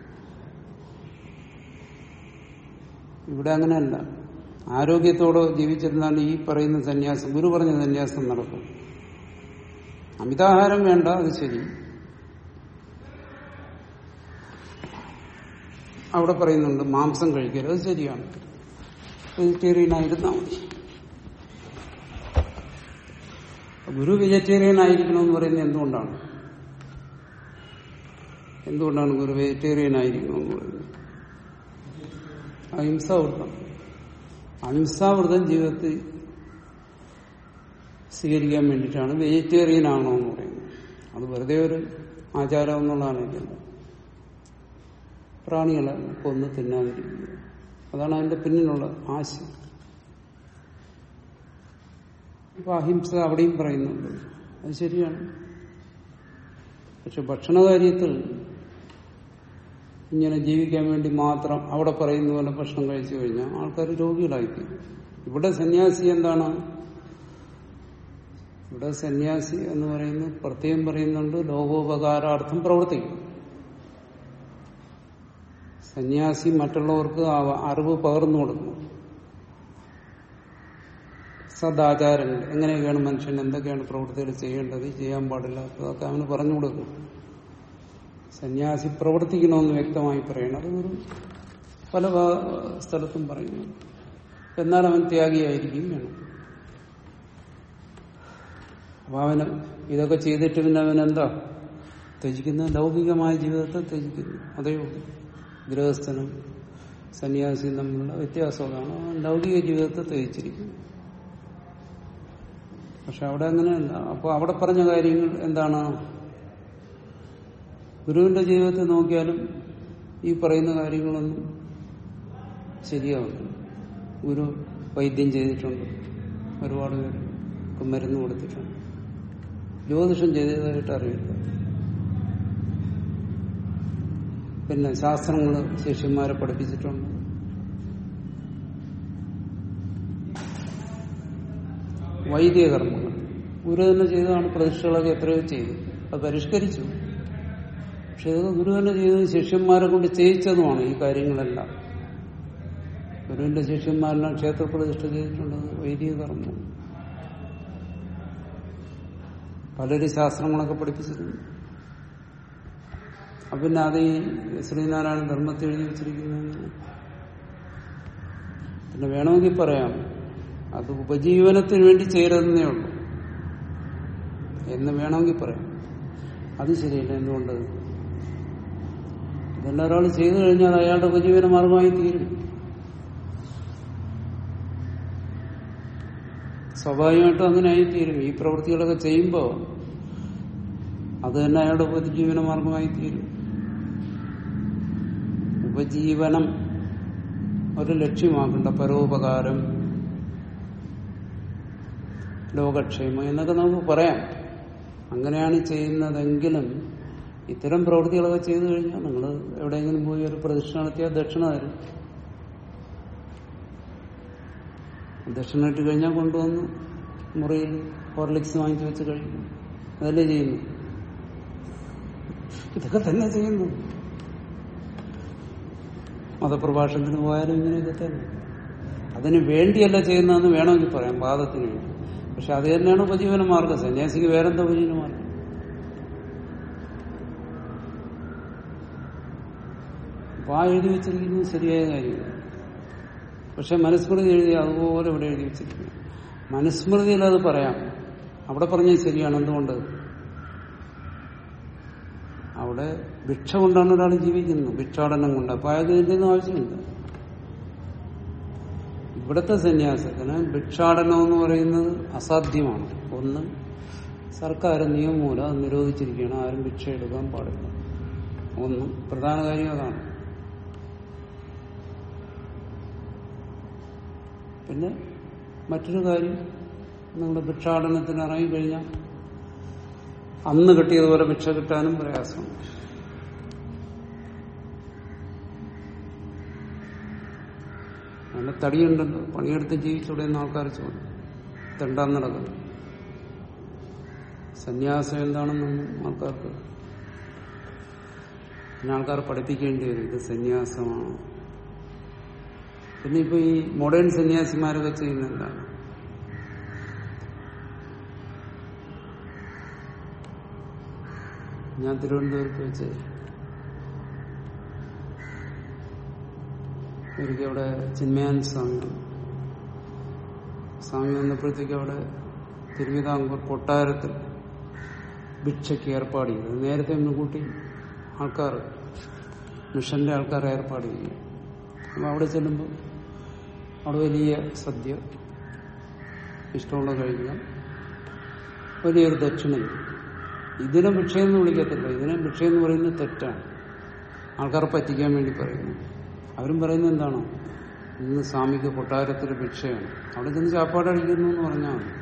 ഇവിടെ അങ്ങനെയല്ല ആരോഗ്യത്തോടെ ജീവിച്ചിരുന്നാൽ ഈ പറയുന്ന സന്യാസം ഗുരു പറഞ്ഞ സന്യാസം നടക്കും അമിതാഹാരം വേണ്ട അത് ശരി അവിടെ പറയുന്നുണ്ട് മാംസം കഴിക്കരുത് അത് ശരിയാണ് വെജിറ്റേറിയൻ ആയിരുന്നാൽ മതി ഗുരു വെജിറ്റേറിയൻ ആയിരിക്കണമെന്ന് പറയുന്നത് എന്തുകൊണ്ടാണ് എന്തുകൊണ്ടാണ് ഗുരു വെജിറ്റേറിയൻ ആയിരിക്കണമെന്ന് പറയുന്നത് അഹിംസാവൃതം അഹിംസാവൃതം ജീവിതത്തിൽ സ്വീകരിക്കാൻ വേണ്ടിയിട്ടാണ് വെജിറ്റേറിയൻ ആണോ എന്ന് പറയുന്നത് അത് വെറുതെ ഒരു ആചാരം എന്നുള്ളതാണ് ഇതിന്റെ പ്രാണികളെ കൊന്ന് തിന്നാതിരിക്കുക അതാണ് അതിന്റെ പിന്നിലുള്ള ആശയം അപ്പൊ അഹിംസ അവിടെയും പറയുന്നുണ്ട് അത് ശരിയാണ് പക്ഷെ ഭക്ഷണകാര്യത്തിൽ ഇങ്ങനെ ജീവിക്കാൻ വേണ്ടി മാത്രം അവിടെ പറയുന്ന പോലെ ഭക്ഷണം കഴിച്ചു കഴിഞ്ഞാൽ ആൾക്കാർ രോഗികളായിത്തീരും ഇവിടെ സന്യാസി എന്താണ് ഇവിടെ സന്യാസി എന്ന് പറയുന്നത് പ്രത്യേകം പറയുന്നുണ്ട് ലോകോപകാരാർത്ഥം പ്രവർത്തിക്കും സന്യാസി മറ്റുള്ളവർക്ക് ആ അറിവ് പകർന്നു കൊടുക്കുന്നു സദാചാരങ്ങൾ എങ്ങനെയൊക്കെയാണ് മനുഷ്യൻ എന്തൊക്കെയാണ് പ്രവൃത്തികൾ ചെയ്യേണ്ടത് ചെയ്യാൻ പാടില്ലാത്തതൊക്കെ അവന് പറഞ്ഞു കൊടുക്കും സന്യാസി പ്രവർത്തിക്കണമെന്ന് വ്യക്തമായി പറയണം അത് ഒരു പല ഭാ- സ്ഥലത്തും പറയുന്നു എന്നാൽ അവൻ ത്യാഗിയായിരിക്കും വേണം അപ്പൊ അവന് ഇതൊക്കെ ചെയ്തിട്ട് പിന്നെ അവൻ എന്താ ത്യജിക്കുന്ന ലൗകികമായ ജീവിതത്തെ ത്യജിക്കുന്നു അതേ ഉള്ളൂ ഗൃഹസ്ഥനും സന്യാസിയും തമ്മിലുള്ള വ്യത്യാസം അതാണ് അവൻ ലൗകിക ജീവിതത്തെ ത്യജിച്ചിരിക്കുന്നു പക്ഷെ അവിടെ അങ്ങനെയല്ല അപ്പൊ അവിടെ പറഞ്ഞ കാര്യങ്ങൾ എന്താണ് ഗുരുവിന്റെ ജീവിതത്തെ നോക്കിയാലും ഈ പറയുന്ന കാര്യങ്ങളൊന്നും ശരിയാവുന്നു ഗുരു വൈദ്യം ചെയ്തിട്ടുണ്ട് ഒരുപാട് പേർക്ക് മരുന്ന് കൊടുത്തിട്ടുണ്ട് ജ്യോതിഷം ചെയ്തതായിട്ട് അറിയില്ല പിന്നെ ശാസ്ത്രങ്ങൾ ശിഷ്യന്മാരെ പഠിപ്പിച്ചിട്ടുണ്ട് വൈദിക കർമ്മങ്ങൾ ഗുരു തന്നെ ചെയ്തതാണ് പ്രതിഷ്ഠകളൊക്കെ എത്രയോ ചെയ്തു അത് പരിഷ്കരിച്ചു പക്ഷെ ഇത് ഗുരു തന്നെ ചെയ്തത് ശിഷ്യന്മാരെ കൊണ്ട് ചെയ്യിച്ചതുമാണ് ഈ കാര്യങ്ങളെല്ലാം ഗുരുവിന്റെ ശിഷ്യന്മാരെല്ലാം ക്ഷേത്ര പ്രതിഷ്ഠ ചെയ്തിട്ടുള്ളത് വൈദിക കർമ്മം പലരും ശാസ്ത്രങ്ങളൊക്കെ പഠിപ്പിച്ചിട്ടുണ്ട് അപ്പൊ പിന്നെ അത് ഈ ശ്രീനാരായണ ധർമ്മത്തിൽ എഴുതി വെച്ചിരിക്കുന്നത് പിന്നെ വേണമെങ്കിൽ പറയാം അത് ഉപജീവനത്തിന് വേണ്ടി ചെയ്യരുതെന്നേ ഉള്ളൂ എന്ന് വേണമെങ്കിൽ പറയാം അത് ശരിയല്ല എന്തുകൊണ്ട് ഇതെല്ലാം ഒരാൾ ചെയ്തു കഴിഞ്ഞാൽ അയാളുടെ ഉപജീവന മാർഗമായി തീരും സ്വാഭാവികമായിട്ടും അങ്ങനെ ആയിത്തീരും ഈ പ്രവൃത്തികളൊക്കെ ചെയ്യുമ്പോൾ അത് തന്നെ അയാളുടെ ഉപജീവന മാർഗമായി തീരും ഉപജീവനം ഒരു ലക്ഷ്യമാക്കേണ്ട പരോപകാരം ലോകക്ഷേമം എന്നൊക്കെ നമുക്ക് പറയാം അങ്ങനെയാണ് ചെയ്യുന്നതെങ്കിലും ഇത്തരം പ്രവൃത്തികളൊക്കെ ചെയ്തു കഴിഞ്ഞാൽ നിങ്ങൾ എവിടെയെങ്കിലും പോയി ഒരു പ്രതിഷ്ഠ നടത്തിയാൽ ദക്ഷിണ തരും ദക്ഷിണ ഇട്ട് കഴിഞ്ഞാൽ കൊണ്ടുവന്ന് മുറിയിൽ ഹോർലിക്സ് വാങ്ങിച്ചു വെച്ച് കഴിക്കും അതല്ലേ ചെയ്യുന്നു ഇതൊക്കെ തന്നെ ചെയ്യുന്നു മതപ്രഭാഷണത്തിന് പോയാലും ഇങ്ങനെയൊക്കെ തന്നെ അതിന് വേണ്ടിയല്ല ചെയ്യുന്നതെന്ന് വേണമെങ്കിൽ പറയാം വാദത്തിന് വേണ്ടി പക്ഷെ അത് തന്നെയാണ് ഉപജീവന മാർഗം സന്യാസിക്ക് വേറെന്താ ഉപജീവന മാർഗം അപ്പൊ ആ എഴുതി വെച്ചിരിക്കുന്നത് ശരിയായ കാര്യമാണ് പക്ഷെ മനുസ്മൃതി എഴുതി അതുപോലെ ഇവിടെ എഴുതി വെച്ചിരിക്കുന്നു മനുസ്മൃതിയിൽ അത് പറയാം അവിടെ പറഞ്ഞത് ശരിയാണ് എന്തുകൊണ്ട് അവിടെ ഭിക്ഷ കൊണ്ടാണ് ഒരാൾ ജീവിക്കുന്നത് ഭിക്ഷാടനം കൊണ്ട് അപ്പൊ അയാൾക്ക് ഇതിന്റെ ഒന്നും ആവശ്യമില്ല ഇവിടുത്തെ സന്യാസത്തിന് ഭിക്ഷാടനം എന്ന് പറയുന്നത് അസാധ്യമാണ് ഒന്ന് സർക്കാർ നിയമം മൂലം അത് നിരോധിച്ചിരിക്കുകയാണ് ആരും ഭിക്ഷ എടുക്കാൻ പാടില്ല ഒന്ന് പ്രധാന കാര്യം അതാണ് പിന്നെ മറ്റൊരു കാര്യം നിങ്ങളുടെ ഭിക്ഷാടനത്തിന് ഇറങ്ങിക്കഴിഞ്ഞാൽ അന്ന് കിട്ടിയതുപോലെ ഭിക്ഷ കിട്ടാനും പ്രയാസമാണ് നല്ല തടിയുണ്ടല്ലോ പണിയെടുത്ത് ജീവിച്ചൂടെ എന്ന് ആൾക്കാർ ചോദിക്കും തെണ്ടാൻ നടക്കുന്നു സന്യാസം എന്താണെന്നൊന്നും ആൾക്കാർക്ക് പിന്നെ ആൾക്കാർ പഠിപ്പിക്കേണ്ടി വരും ഇത് സന്യാസമാണ് പിന്നെ ഇപ്പൊ ഈ മോഡേൺ സന്യാസിമാരൊക്കെ ചെയ്യുന്ന എന്താണ് ഞാൻ തിരുവനന്തപുരത്ത് വെച്ച് ഒരിക്കൽ അവിടെ ചിന്മയാൻ സ്വാമി വന്നു. സ്വാമി വന്നപ്പോഴത്തേക്ക് അവിടെ തിരുവിതാംകൂർ കൊട്ടാരത്തിൽ ഭിക്ഷയ്ക്ക് ഏർപ്പാട് ചെയ്തു നേരത്തെ മുൻകൂട്ടി ആൾക്കാർ മിഷന്റെ ആൾക്കാർ ഏർപ്പാട് ചെയ്യും അപ്പം അവിടെ ചെല്ലുമ്പോൾ അവിടെ വലിയ സദ്യ ഇഷ്ടമുള്ള കഴിക്കുക വലിയൊരു ദക്ഷിണയും ഇതിനെ ഭിക്ഷയെന്ന് വിളിക്കത്തില്ല ഇതിനെ ഭിക്ഷയെന്ന് പറയുന്നത് തെറ്റാണ് ആൾക്കാരെ പറ്റിക്കാൻ വേണ്ടി പറയുന്നു അവരും പറയുന്നത് എന്താണ് ഇന്ന് സ്വാമിക്ക് കൊട്ടാരത്തിൽ ഭിക്ഷയാണ് അവിടെ ചെന്ന് ചാപ്പാട് അടിക്കുന്നു എന്ന് പറഞ്ഞാൽ മതി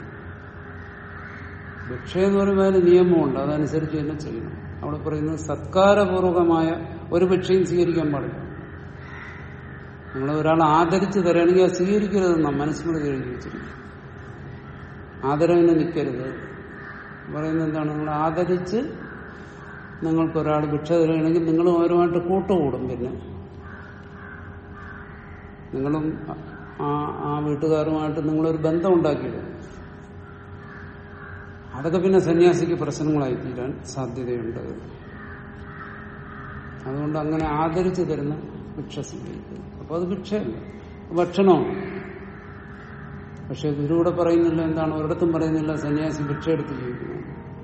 ഭിക്ഷ എന്ന് പറയുമ്പോൾ അതിന് നിയമമുണ്ട് അതനുസരിച്ച് തന്നെ ചെയ്യണം അവിടെ പറയുന്നത് സത്കാരപൂർവകമായ ഒരു ഭിക്ഷയും സ്വീകരിക്കാൻ പാടില്ല നിങ്ങൾ ഒരാൾ ആദരിച്ച് തരാണെങ്കിൽ അത് സ്വീകരിക്കരുതെന്നാ മനസ്സിലൂടെ എഴുതി വെച്ചിരിക്കും ആദരവിന് നിൽക്കരുത് പറയുന്നത് എന്താണ് നിങ്ങൾ ആദരിച്ച് നിങ്ങൾക്ക് ഒരാൾ ഭിക്ഷ തരികയാണെങ്കിൽ നിങ്ങൾ ഓരോമായിട്ട് കൂട്ടുകൂടും പിന്നെ നിങ്ങളും ആ ആ വീട്ടുകാരുമായിട്ട് നിങ്ങളൊരു ബന്ധം ഉണ്ടാക്കിയിടും അതൊക്കെ പിന്നെ സന്യാസിക്ക് പ്രശ്നങ്ങളായി തീരാൻ സാധ്യതയുണ്ട് അതുകൊണ്ട് അങ്ങനെ ആദരിച്ചു തരുന്ന ഭിക്ഷ സ്വീകരിക്കുന്നു അപ്പൊ അത് ഭിക്ഷയല്ല ഭക്ഷണമാണ് പക്ഷെ ഗുരുവിടെ പറയുന്നില്ല എന്താണ് ഒരിടത്തും പറയുന്നില്ല സന്യാസി ഭിക്ഷ എടുത്ത് ജീവിക്കുന്നു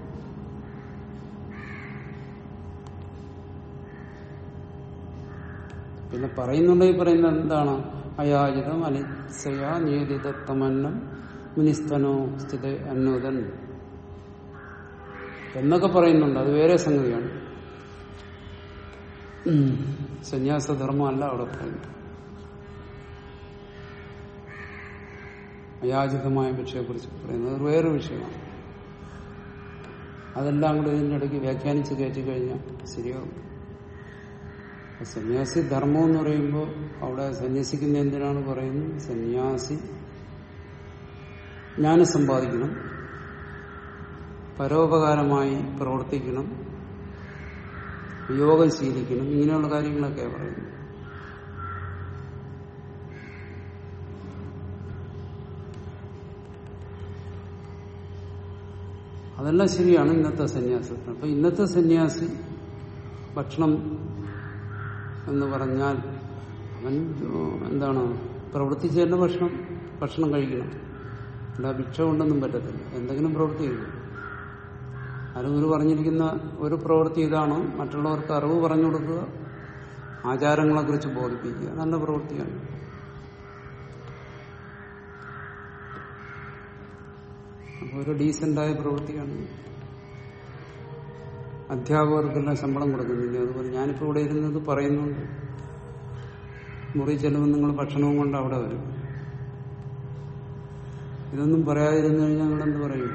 പിന്നെ പറയുന്നുണ്ടെങ്കിൽ പറയുന്നത് എന്താണ് അയാചിതം അനിസയ നിയതിതത്തമന്നം മുനിസ്തനോ സ്ഥിത അന്വതൻ എന്നൊക്കെ പറയുന്നുണ്ട് അത് വേറെ സംഗതിയാണ് ഉം. സന്യാസധർമ്മമല്ല അവിടെ പറയുന്നത് അയാചിതമായ ഭിക്ഷയെക്കുറിച്ച് പറയുന്നത് അത് വേറെ വിഷയമാണ് അതെല്ലാം കൂടെ ഇതിൻ്റെ ഇടയ്ക്ക് വ്യാഖ്യാനിച്ച് കയറ്റി കഴിഞ്ഞാൽ ശരിയാവും അപ്പൊ സന്യാസി ധർമ്മം എന്ന് പറയുമ്പോൾ അവിടെ സന്യസിക്കുന്ന എന്തിനാണ് പറയുന്നത് സന്യാസി ജ്ഞാനം സമ്പാദിക്കണം പരോപകാരമായി പ്രവർത്തിക്കണം യോഗം ശീലിക്കണം ഇങ്ങനെയുള്ള കാര്യങ്ങളൊക്കെയാണ് പറയുന്നത് അതെല്ലാം ശരിയാണ് ഇന്നത്തെ സന്യാസത്തിന് അപ്പൊ ഇന്നത്തെ സന്യാസി ഭക്ഷണം എന്ന് പറഞ്ഞാൽ അവൻ ഏഹ്, എന്താണ് പ്രവർത്തിച്ച് തന്നെ ഭക്ഷണം ഭക്ഷണം കഴിക്കണം അല്ല ഭിക്ഷ കൊണ്ടൊന്നും പറ്റത്തില്ല എന്തെങ്കിലും പ്രവൃത്തി ചെയ്യും ആരും ഒരു പറഞ്ഞിരിക്കുന്ന ഒരു പ്രവൃത്തി ഇതാണ് മറ്റുള്ളവർക്ക് അറിവ് പറഞ്ഞു കൊടുക്കുക ആചാരങ്ങളെക്കുറിച്ച് ബോധിപ്പിക്കുക നല്ല പ്രവൃത്തിയാണ് അപ്പോൾ ഒരു ഡീസന്റായ പ്രവൃത്തിയാണ് അധ്യാപകർക്കെല്ലാം ശമ്പളം കൊടുക്കുന്നില്ല അതുപോലെ ഞാനിപ്പോൾ ഇവിടെ ഇരുന്നത് പറയുന്നുണ്ട് മുറി ചെല്ലുമ്പോൾ നിങ്ങൾ ഭക്ഷണവും കൊണ്ട് അവിടെ വരും ഇതൊന്നും പറയാതിരുന്നു കഴിഞ്ഞാൽ നിങ്ങളെന്ത് പറയും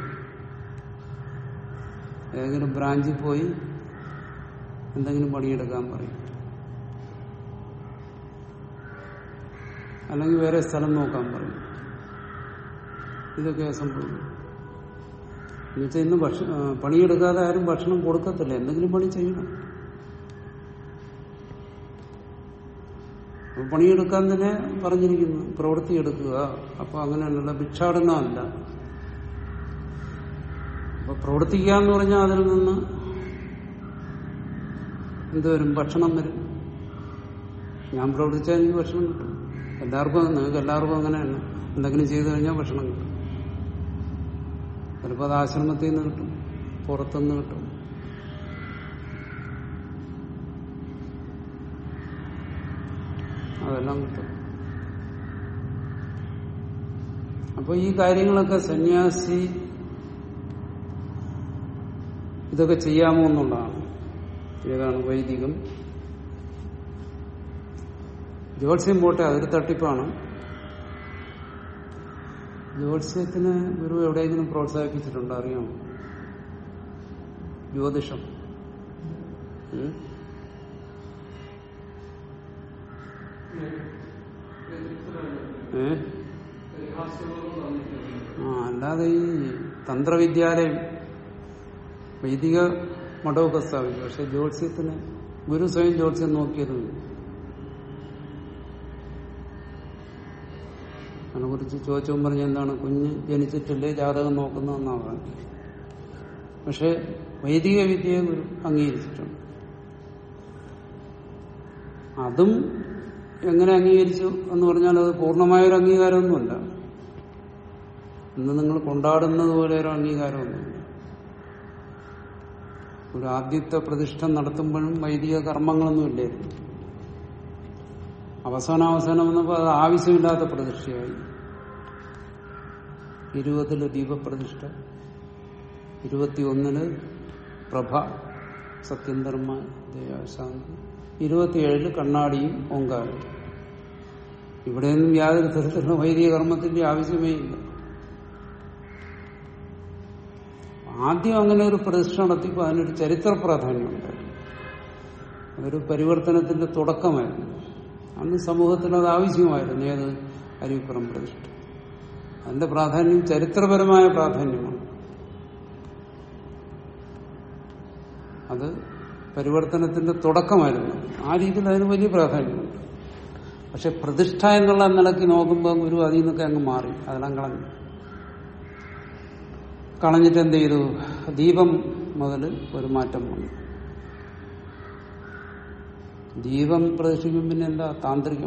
ഏതെങ്കിലും ബ്രാഞ്ചിൽ പോയി എന്തെങ്കിലും പണിയെടുക്കാൻ പറയും അല്ലെങ്കിൽ വേറെ സ്ഥലം നോക്കാൻ പറയും ഇതൊക്കെ സംഭവിക്കും എന്നുവെച്ചാൽ ഇന്ന് ഭക്ഷ ആ, പണിയെടുക്കാതെ ആരും ഭക്ഷണം കൊടുക്കത്തില്ല എന്തെങ്കിലും പണി ചെയ്യണം അപ്പൊ പണിയെടുക്കാൻ തന്നെ പറഞ്ഞിരിക്കുന്നു പ്രവൃത്തി എടുക്കുക അപ്പൊ അങ്ങനെയല്ല ഭിക്ഷാടനമല്ല അപ്പൊ പ്രവർത്തിക്കുക എന്ന് പറഞ്ഞാൽ അതിൽ നിന്ന് എന്ത് വരും ഭക്ഷണം വരും ഞാൻ പ്രവർത്തിച്ചാൽ എനിക്ക് ഭക്ഷണം കിട്ടും എല്ലാവർക്കും നിങ്ങൾക്ക് എല്ലാവർക്കും അങ്ങനെയാണ് എന്തെങ്കിലും ചെയ്തു കഴിഞ്ഞാൽ ഭക്ഷണം കിട്ടും ചിലപ്പോൾ അത് ആശ്രമത്തിൽ നിന്ന് കിട്ടും പുറത്തുനിന്ന് കിട്ടും അതെല്ലാം കിട്ടും അപ്പൊ ഈ കാര്യങ്ങളൊക്കെ സന്യാസി ഇതൊക്കെ ചെയ്യാമോ എന്നുള്ളതാണ് ഏതാണ് വൈദികം ജ്യോത്സ്യം പോട്ടെ അതൊരു തട്ടിപ്പാണ് ജ്യോത്സ്യത്തിന് ഗുരു എവിടെയെങ്കിലും പ്രോത്സാഹിപ്പിച്ചിട്ടുണ്ടോ അറിയാമോ ജ്യോതിഷം ഉം? ഏ ആ അല്ലാതെ ഈ തന്ത്രവിദ്യാലയം വൈദിക മഠമൊക്കെ സ്ഥാപിച്ചു പക്ഷെ ജ്യോത്സ്യത്തിന് ഗുരു സ്വയം ജ്യോത്സ്യം നോക്കിയതുമില്ല അതിനെ കുറിച്ച് ചോദിച്ചവൻ പറഞ്ഞ എന്താണ് കുഞ്ഞ് ജനിച്ചിട്ടില്ലേ ജാതകം നോക്കുന്നതെന്നാണ് പറഞ്ഞത് പക്ഷെ വൈദിക വിദ്യയെ ഗുരു അംഗീകരിച്ചിട്ടുണ്ട് അതും എങ്ങനെ അംഗീകരിച്ചു എന്ന് പറഞ്ഞാൽ അത് പൂർണ്ണമായൊരു അംഗീകാരമൊന്നുമല്ല ഇന്ന് നിങ്ങൾ കൊണ്ടാടുന്നത് പോലെ ഒരു അംഗീകാരമൊന്നുമില്ല ഒരു ആദ്യത്തെ പ്രതിഷ്ഠ നടത്തുമ്പോഴും വൈദിക കർമ്മങ്ങളൊന്നും ഇല്ലായിരുന്നു അവസാനം അവസാനം വന്നപ്പോൾ അത് ആവശ്യമില്ലാത്ത പ്രതിഷ്ഠയായി ഇരുപതില് ദീപപ്രതിഷ്ഠ ഇരുപത്തിയൊന്നില് പ്രഭ സത്യധർമ്മ ദേവശാന്തി ഇരുപത്തിയേഴില് കണ്ണാടിയും ഓങ്കാരം ഇവിടെയൊന്നും യാതൊരു തരത്തിലുള്ള വൈദിക കർമ്മത്തിന്റെ ആവശ്യമേ ഇല്ല ആദ്യം അങ്ങനെ ഒരു പ്രതിഷ്ഠ നടത്തിയപ്പോൾ അതിനൊരു ചരിത്ര പ്രാധാന്യമുണ്ടായിരുന്നു അതൊരു പരിവർത്തനത്തിന്റെ തുടക്കമായിരുന്നു അന്ന് സമൂഹത്തിൽ അത് ആവശ്യമായിരുന്നു ഏത് അരുവിപ്പുറം പ്രതിഷ്ഠ അതിന്റെ പ്രാധാന്യം ചരിത്രപരമായ പ്രാധാന്യമാണ് അത് പരിവർത്തനത്തിന്റെ തുടക്കമായിരുന്നു ആ രീതിയിൽ അതിന് വലിയ പ്രാധാന്യമുണ്ട് പക്ഷെ പ്രതിഷ്ഠ എന്നുള്ള നിലയ്ക്ക് നോക്കുമ്പോൾ ഗുരു അതിൽ നിന്നൊക്കെ അങ്ങ് മാറി അതെല്ലാം കളഞ്ഞു കളഞ്ഞിട്ട് എന്ത് ചെയ്തു ദീപം മുതൽ ഒരു മാറ്റം വന്നു ദീപം പ്രദർശിക്കും പിന്നെ എന്താ താന്ത്രികം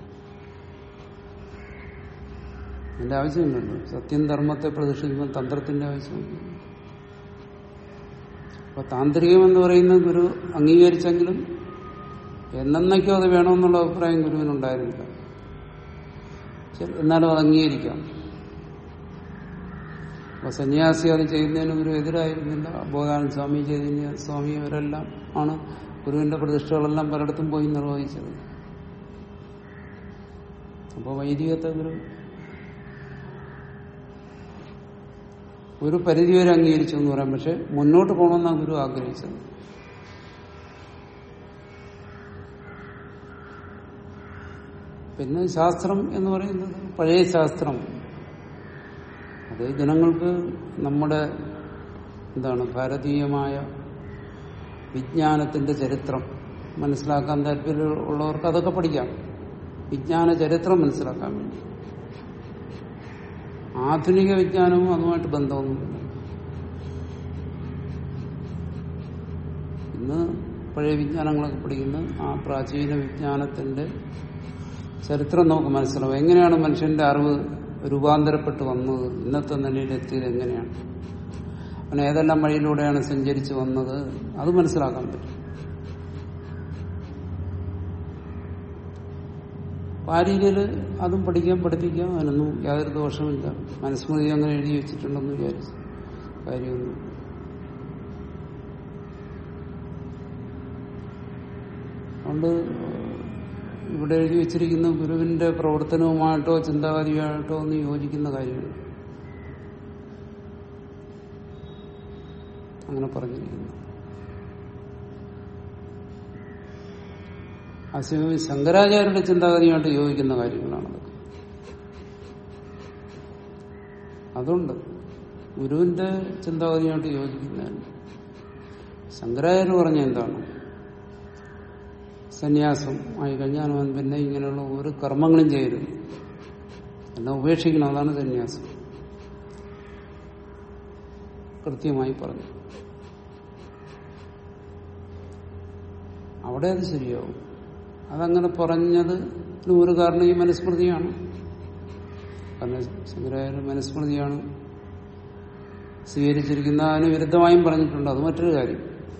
അതിന്റെ ആവശ്യമില്ലല്ലോ സത്യം ധർമ്മത്തെ പ്രദർശിക്കുമ്പോൾ തന്ത്രത്തിന്റെ ആവശ്യമില്ല അപ്പൊ താന്ത്രികം എന്ന് പറയുന്നത് ഗുരു അംഗീകരിച്ചെങ്കിലും എന്നേക്കോ അത് വേണമെന്നുള്ള അഭിപ്രായം ഗുരുവിനുണ്ടായിരുന്നില്ല ശരി എന്നാലും അത് അംഗീകരിക്കാം അപ്പൊ സന്യാസി അത് ചെയ്യുന്നതിന് ഗുരു എതിരായിരുന്നില്ല ബോധാനന്ദ സ്വാമി ചൈതന്യ സ്വാമി അവരെല്ലാം ആണ് ഗുരുവിന്റെ പ്രതിഷ്ഠകളെല്ലാം പലയിടത്തും പോയി നിർവഹിച്ചത് അപ്പോൾ വൈദികത്തെ ഗുരു ഒരു പരിധിവരെ അംഗീകരിച്ചു എന്ന് പറയാം പക്ഷെ മുന്നോട്ട് പോകണമെന്നാണ് ഗുരു ആഗ്രഹിച്ചത് പിന്നെ ശാസ്ത്രം എന്ന് പറയുന്നത് പഴയ ശാസ്ത്രം അത് ജനങ്ങൾക്ക് നമ്മുടെ എന്താണ് ഭാരതീയമായ വിജ്ഞാനത്തിന്റെ ചരിത്രം മനസ്സിലാക്കാൻ താല്പര്യമുള്ളവർക്ക് അതൊക്കെ പഠിക്കാം വിജ്ഞാന ചരിത്രം മനസ്സിലാക്കാൻ വേണ്ടി ആധുനിക വിജ്ഞാനവും അതുമായിട്ട് ബന്ധമൊന്നുമില്ല ഇന്ന് പഴയ വിജ്ഞാനങ്ങളൊക്കെ പഠിക്കുന്ന ആ പ്രാചീന വിജ്ഞാനത്തിന്റെ ചരിത്രം നമുക്ക് മനസ്സിലാവും എങ്ങനെയാണ് മനുഷ്യന്റെ അറിവ് രൂപാന്തരപ്പെട്ട് വന്നത് ഇന്നത്തെ നിലയിലെത്തിയത് എങ്ങനെയാണ് അവൻ ഏതെല്ലാം വഴിയിലൂടെയാണ് സഞ്ചരിച്ചു വന്നത് അത് മനസ്സിലാക്കാൻ പറ്റും അപ്പൊ ആ രീതിയിൽ അതും പഠിക്കാം പഠിപ്പിക്കാം അതിനൊന്നും യാതൊരു ദോഷമില്ല മനുസ്മൃതി അങ്ങനെ എഴുതി വെച്ചിട്ടുണ്ടെന്ന് വിചാരിച്ചു കാര്യമൊന്നും അതുകൊണ്ട് ഇവിടെ എഴുതി വെച്ചിരിക്കുന്ന ഗുരുവിന്റെ പ്രവർത്തനവുമായിട്ടോ ചിന്താഗതിയുമായിട്ടോ ഒന്നും യോജിക്കുന്ന കാര്യമാണ് അങ്ങനെ പറഞ്ഞിരിക്കുന്നു അസമയം ശങ്കരാചാര്യരുടെ ചിന്താഗതിയുമായിട്ട് യോജിക്കുന്ന കാര്യങ്ങളാണ് അതുണ്ട് ഗുരുവിന്റെ ചിന്താഗതിയുമായിട്ട് യോജിക്കുന്നതല്ല ശങ്കരാചാര്യ പറഞ്ഞ എന്താണ് സന്യാസം ആയി കഴിഞ്ഞാൽ അവൻ പിന്നെ ഇങ്ങനെയുള്ള ഒരു കർമ്മങ്ങളും ചെയ്യരുത് എല്ലാം ഉപേക്ഷിക്കണം അതാണ് സന്യാസം കൃത്യമായി പറഞ്ഞു അവിടെ അത് ശരിയാവും അതങ്ങനെ പറഞ്ഞത് ഒരു കാരണം ഈ മനുസ്മൃതിയാണ് കാരണം ശങ്കരാചാര്യ മനുസ്മൃതിയാണ് സ്വീകരിച്ചിരിക്കുന്ന അതിന് വിരുദ്ധമായും പറഞ്ഞിട്ടുണ്ട് അത് മറ്റൊരു കാര്യം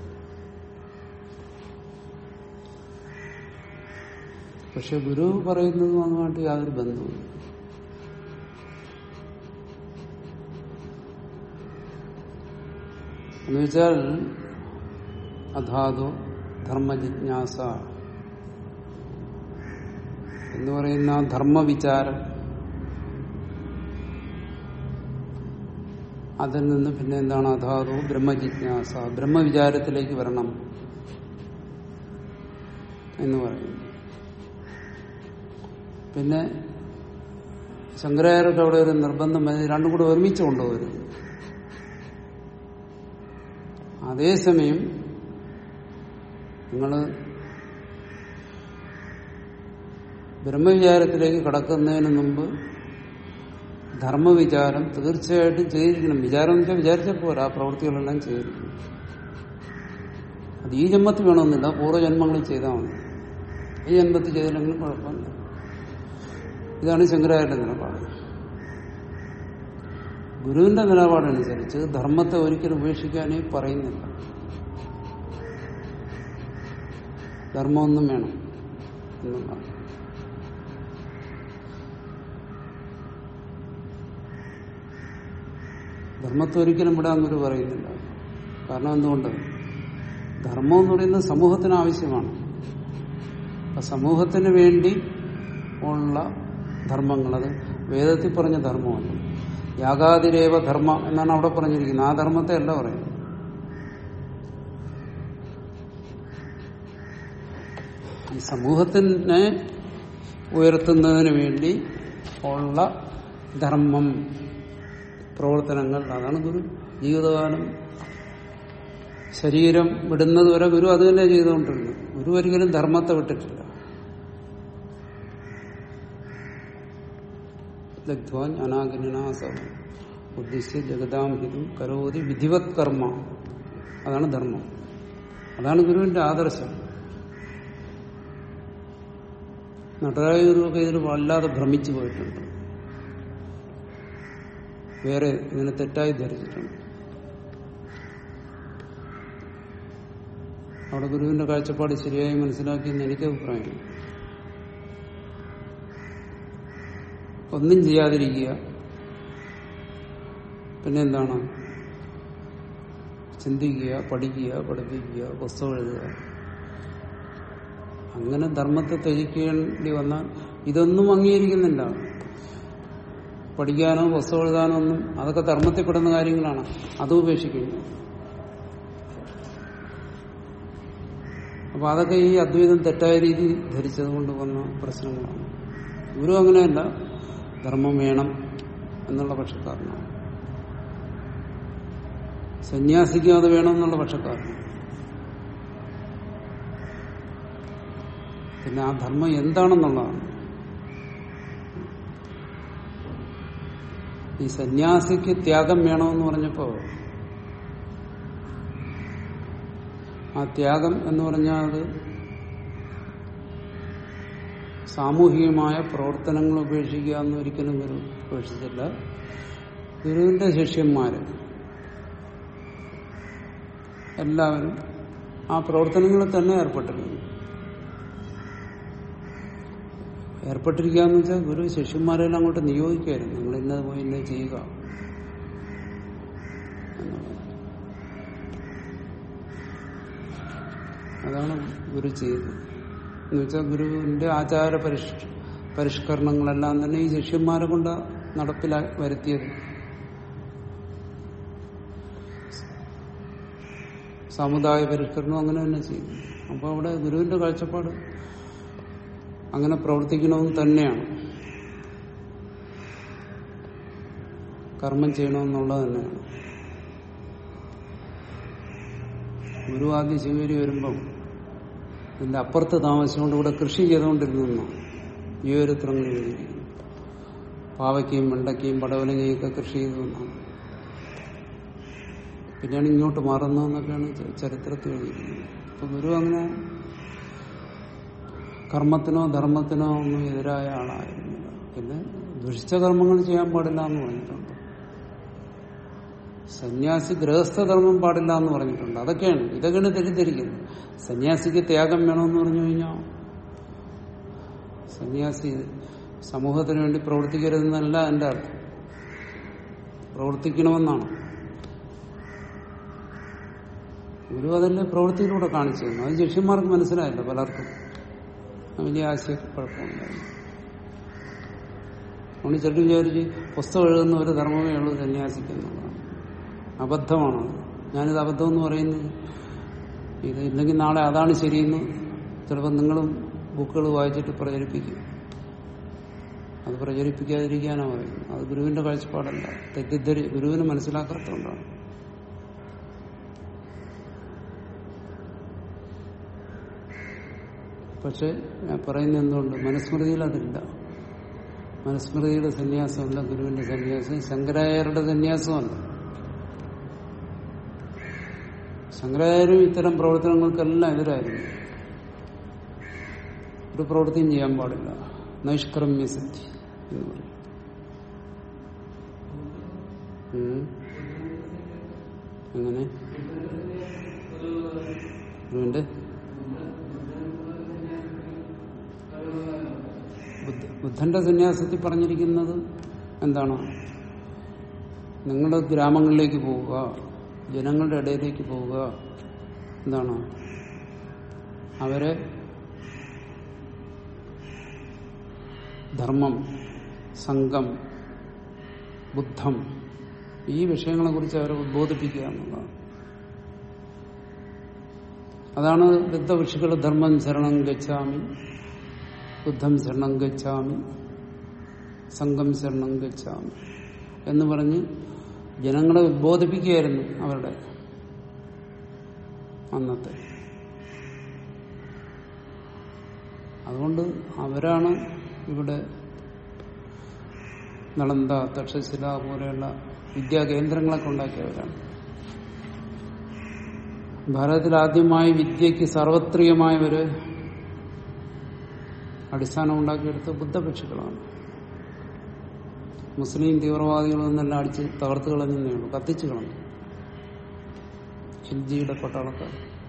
പക്ഷെ ഗുരു പറയുന്നതും അതുമായിട്ട് യാതൊരു ബന്ധവുമില്ല എന്നുവെച്ചാൽ അധാതു ധർമ്മജിജ്ഞാസ എന്ന് പറയുന്ന ആ ധർമ്മവിചാരം അതിൽ നിന്ന് പിന്നെ എന്താണ് അധാതു ബ്രഹ്മജിജ്ഞാസ ബ്രഹ്മവിചാരത്തിലേക്ക് വരണം എന്ന് പറയുന്നു പിന്നെ ശങ്കരാചാര്യർക്ക് അവിടെ ഒരു നിർബന്ധം വന്നത് രണ്ടും കൂടെ ഒരുമിച്ച് കൊണ്ടുപോകരുത് അതേസമയം നിങ്ങൾ ബ്രഹ്മവിചാരത്തിലേക്ക് കടക്കുന്നതിന് മുമ്പ് ധർമ്മവിചാരം തീർച്ചയായിട്ടും ചെയ്തിരിക്കണം വിചാരം എന്ന് വെച്ചാൽ വിചാരിച്ചാൽ പോരാ ആ പ്രവൃത്തികളെല്ലാം ചെയ്തിരിക്കണം അത് ഈ ജന്മത്തിൽ വേണമെന്നില്ല പൂർവ്വജന്മങ്ങളിൽ ചെയ്താൽ മതി ഈ ജന്മത്തിൽ ചെയ്തില്ലെങ്കിലും കുഴപ്പമില്ല ഇതാണ് ശങ്കരാചാര്യ നിലപാട് ഗുരുവിന്റെ നിലപാടനുസരിച്ച് ധർമ്മത്തെ ഒരിക്കലും ഉപേക്ഷിക്കാനേ പറയുന്നില്ല ധർമ്മമൊന്നും വേണം എന്നുള്ളതാണ് ധർമ്മത്തെ ഒരിക്കലും വിടാൻ ഗുരു പറയുന്നില്ല കാരണം എന്തുകൊണ്ട് ധർമ്മം എന്ന് പറയുന്നത് സമൂഹത്തിന് ആവശ്യമാണ് അപ്പൊ സമൂഹത്തിന് വേണ്ടി ഉള്ള ധർമ്മങ്ങൾ അത് വേദത്തിൽ പറഞ്ഞ ധർമ്മമല്ല യാഗാതിരേവ ധർമ്മ എന്നാണ് അവിടെ പറഞ്ഞിരിക്കുന്നത് ആ ധർമ്മത്തെ അല്ല പറയുന്നത് ഈ സമൂഹത്തിനെ ഉയർത്തുന്നതിന് വേണ്ടി ഉള്ള ധർമ്മം പ്രവർത്തനങ്ങൾ അതാണ് ഗുരു ജീവിതകാലം ശരീരം വിടുന്നത് വരെ ഗുരു അത് തന്നെ ചെയ്തുകൊണ്ടിരുന്നു ഗുരു ഒരിക്കലും ധർമ്മത്തെ വിട്ടിട്ടില്ല ദഗ്ധ്വാൻ അനാഗനാസം ഉദ്ദേശിച്ച് ജഗതാംഹിതം കരോതി വിധിവത് കർമ്മ അതാണ് ധർമ്മം അതാണ് ഗുരുവിന്റെ ആദർശം നടരായ ഗുരുവൊക്കെ ഇതിൽ വല്ലാതെ ഭ്രമിച്ചു പോയിട്ടുണ്ട് വേറെ ഇതിനെ തെറ്റായി ധരിച്ചിട്ടുണ്ട് അവിടെ ഗുരുവിന്റെ കാഴ്ചപ്പാട് ശരിയായി മനസ്സിലാക്കിയെന്ന് എനിക്ക് അഭിപ്രായം ഒന്നും ചെയ്യാതിരിക്കുക പിന്നെന്താണ് ചിന്തിക്കുക പഠിക്കുക പഠിപ്പിക്കുക പുസ്തകം എഴുതുക അങ്ങനെ ധർമ്മത്തെ ത്യജിക്കേണ്ടി വന്നാൽ ഇതൊന്നും അംഗീകരിക്കുന്നില്ല പഠിക്കാനോ പുസ്തകം എഴുതാനോ ഒന്നും അതൊക്കെ ധർമ്മത്തിൽപ്പെടുന്ന കാര്യങ്ങളാണ് അതും ഉപേക്ഷിക്കുന്നു അപ്പൊ അതൊക്കെ ഈ അദ്വൈതം തെറ്റായ രീതി ധരിച്ചത് കൊണ്ട് വന്ന പ്രശ്നങ്ങളാണ് ഗുരു അങ്ങനെയല്ല ധർമ്മം വേണം എന്നുള്ള പക്ഷക്കാരനാണ് സന്യാസിക്കും അത് വേണമെന്നുള്ള പക്ഷക്കാരനാണ് പിന്നെ ആ ധർമ്മം എന്താണെന്നുള്ളതാണ് ഈ സന്യാസിക്ക് ത്യാഗം വേണമെന്ന് പറഞ്ഞപ്പോ ആ ത്യാഗം എന്ന് പറഞ്ഞാൽ അത് സാമൂഹികമായ പ്രവർത്തനങ്ങൾ ഉപേക്ഷിക്കുക എന്ന് ഒരിക്കലും ഗുരു ഉപേക്ഷിച്ചില്ല ഗുരുവിന്റെ ശിഷ്യന്മാര് എല്ലാവരും ആ പ്രവർത്തനങ്ങളിൽ തന്നെ ഏർപ്പെട്ടിരുന്നു ഏർപ്പെട്ടിരിക്കുക എന്ന് വെച്ചാൽ ഗുരു ശിഷ്യന്മാരെല്ലാം അങ്ങോട്ട് നിയോഗിക്കായിരുന്നു നിങ്ങൾ ഇന്നത് പോയി ഇന്നത് ചെയ്യുക എന്നുള്ളത്. അതാണ് ഗുരു ചെയ്തത് എന്ന് വെച്ചാൽ ഗുരുവിന്റെ ആചാര പരിഷ് പരിഷ്കരണങ്ങളെല്ലാം തന്നെ ഈ ശിഷ്യന്മാരെ കൊണ്ട് നടപ്പിലാ വരുത്തിയത് സമുദായ പരിഷ്കരണം അങ്ങനെ തന്നെ ചെയ്യും അപ്പോൾ അവിടെ ഗുരുവിന്റെ കാഴ്ചപ്പാട് അങ്ങനെ പ്രവർത്തിക്കണമെന്ന് തന്നെയാണ് കർമ്മം ചെയ്യണമെന്നുള്ളത് തന്നെയാണ് ഗുരു ആദ്യം ശിവരി വരുമ്പം ഇതിന്റെ അപ്പുറത്ത് താമസിച്ചുകൊണ്ട് ഇവിടെ കൃഷി ചെയ്തുകൊണ്ടിരുന്നു ജീവചരിത്രങ്ങൾ എഴുതിയിരിക്കുന്നു പാവയ്ക്കയും വെണ്ടയ്ക്കയും പടവലങ്ങയും ഒക്കെ കൃഷി ചെയ്തു എന്നാണ് പിന്നെയാണ് ഇങ്ങോട്ട് മാറുന്നതെന്നൊക്കെയാണ് ച- ചരിത്രത്തിൽ എഴുതിയിരിക്കുന്നത് അപ്പൊ ഗുരു അങ്ങനെ കർമ്മത്തിനോ ധർമ്മത്തിനോ ഒന്നും എതിരായ ആളായിരുന്നില്ല പിന്നെ ദുഷിച്ച കർമ്മങ്ങൾ ചെയ്യാൻ പാടില്ല എന്ന് പറഞ്ഞിട്ടുണ്ട് സന്യാസി ഗൃഹസ്ഥധർമ്മം പാടില്ല എന്ന് പറഞ്ഞിട്ടുണ്ട് അതൊക്കെയാണ് ഇതൊക്കെയാണ് തെറ്റിദ്ധരിക്കുന്നത് സന്യാസിക്ക് ത്യാഗം വേണമെന്ന് പറഞ്ഞു കഴിഞ്ഞാൽ സന്യാസി സമൂഹത്തിന് വേണ്ടി പ്രവർത്തിക്കരുതെന്നല്ല എന്റെ അർത്ഥം പ്രവർത്തിക്കണമെന്നാണ് ഗുരു അതല്ലേ പ്രവൃത്തിയിലൂടെ കാണിച്ചു തന്നു അത് ശിഷ്യന്മാർക്ക് മനസ്സിലായില്ല പലർക്കും വലിയ ആശയക്കുഴപ്പമുണ്ടായിരുന്നു അതുകൊണ്ട് ചെല്ലു വിചാരിച്ച് പുസ്തകം എഴുതുന്ന ഒരു ധർമ്മമേ ഉള്ളൂ സന്യാസിക്കുന്നുള്ളതാണ് അബദ്ധമാണ് ഞാനിത് അബദ്ധം എന്ന് പറയുന്നത് ഇത് ഇല്ലെങ്കിൽ നാളെ അതാണ് ശരിയെന്ന് ചിലപ്പോൾ നിങ്ങളും ബുക്കുകൾ വായിച്ചിട്ട് പ്രചരിപ്പിക്കും അത് പ്രചരിപ്പിക്കാതിരിക്കാനാണ് പറയുന്നത് അത് ഗുരുവിന്റെ കാഴ്ചപ്പാടല്ല തെറ്റിദ്ധരി ഗുരുവിന് മനസ്സിലാക്കാത്തതുകൊണ്ടാണ് പക്ഷെ ഞാൻ പറയുന്നത് എന്തുകൊണ്ട് മനുസ്മൃതിയിൽ അതില്ല മനുസ്മൃതിയുടെ സന്യാസമല്ല ഗുരുവിന്റെ സന്യാസം ശങ്കരാചാര്യരുടെ സന്യാസമല്ല ശങ്കരാചാര്യം ഇത്തരം പ്രവർത്തനങ്ങൾക്കെല്ലാം എതിരായിരുന്നു ഒരു പ്രവൃത്തിയും ചെയ്യാൻ പാടില്ല നൈഷ്കർമ്മ്യ സിദ്ധി എന്ന് പറയും ഉം. എങ്ങനെ ഗുരുവിന്റെ ബുദ്ധ- ബുദ്ധന്റെ സന്യാസത്തിൽ പറഞ്ഞിരിക്കുന്നത് എന്താണ് നിങ്ങൾ ഗ്രാമങ്ങളിലേക്ക് പോവുക ജനങ്ങളുടെ ഇടയിലേക്ക് പോവുക എന്താണ് അവരെ ധർമ്മം സംഘം ബുദ്ധം ഈ വിഷയങ്ങളെ കുറിച്ച് അവരെ ഉദ്ബോധിപ്പിക്കുക എന്നുള്ളതാണ് അതാണ് ബുദ്ധവിഷികൾ ധർമ്മം ശരണം ഗച്ഛാമി ബുദ്ധം ശരണം ഗച്ഛാമി സംഘം ശരണം ഗച്ഛാമി എന്ന് പറഞ്ഞ് ജനങ്ങളെ ഉദ്ബോധിപ്പിക്കുകയായിരുന്നു അവരുടെ അന്നത്തെ അതുകൊണ്ട് അവരാണ് ഇവിടെ നളന്ത തക്ഷശില പോലെയുള്ള വിദ്യാകേന്ദ്രങ്ങളൊക്കെ ഉണ്ടാക്കിയവരാണ് ഭാരതത്തിൽ ആദ്യമായി വിദ്യക്ക് സാർവത്രികമായ ഒരു അടിസ്ഥാനം ഉണ്ടാക്കിയെടുത്ത ബുദ്ധഭിക്ഷുക്കളാണ് മുസ്ലിം തീവ്രവാദികളൊന്നെല്ലാം അടിച്ച് തകർത്ത് കളഞ്ഞേ ഉള്ളൂ കത്തിച്ചു കളഞ്ഞു ഹിൽജിയുടെ പട്ടാളക്കാർ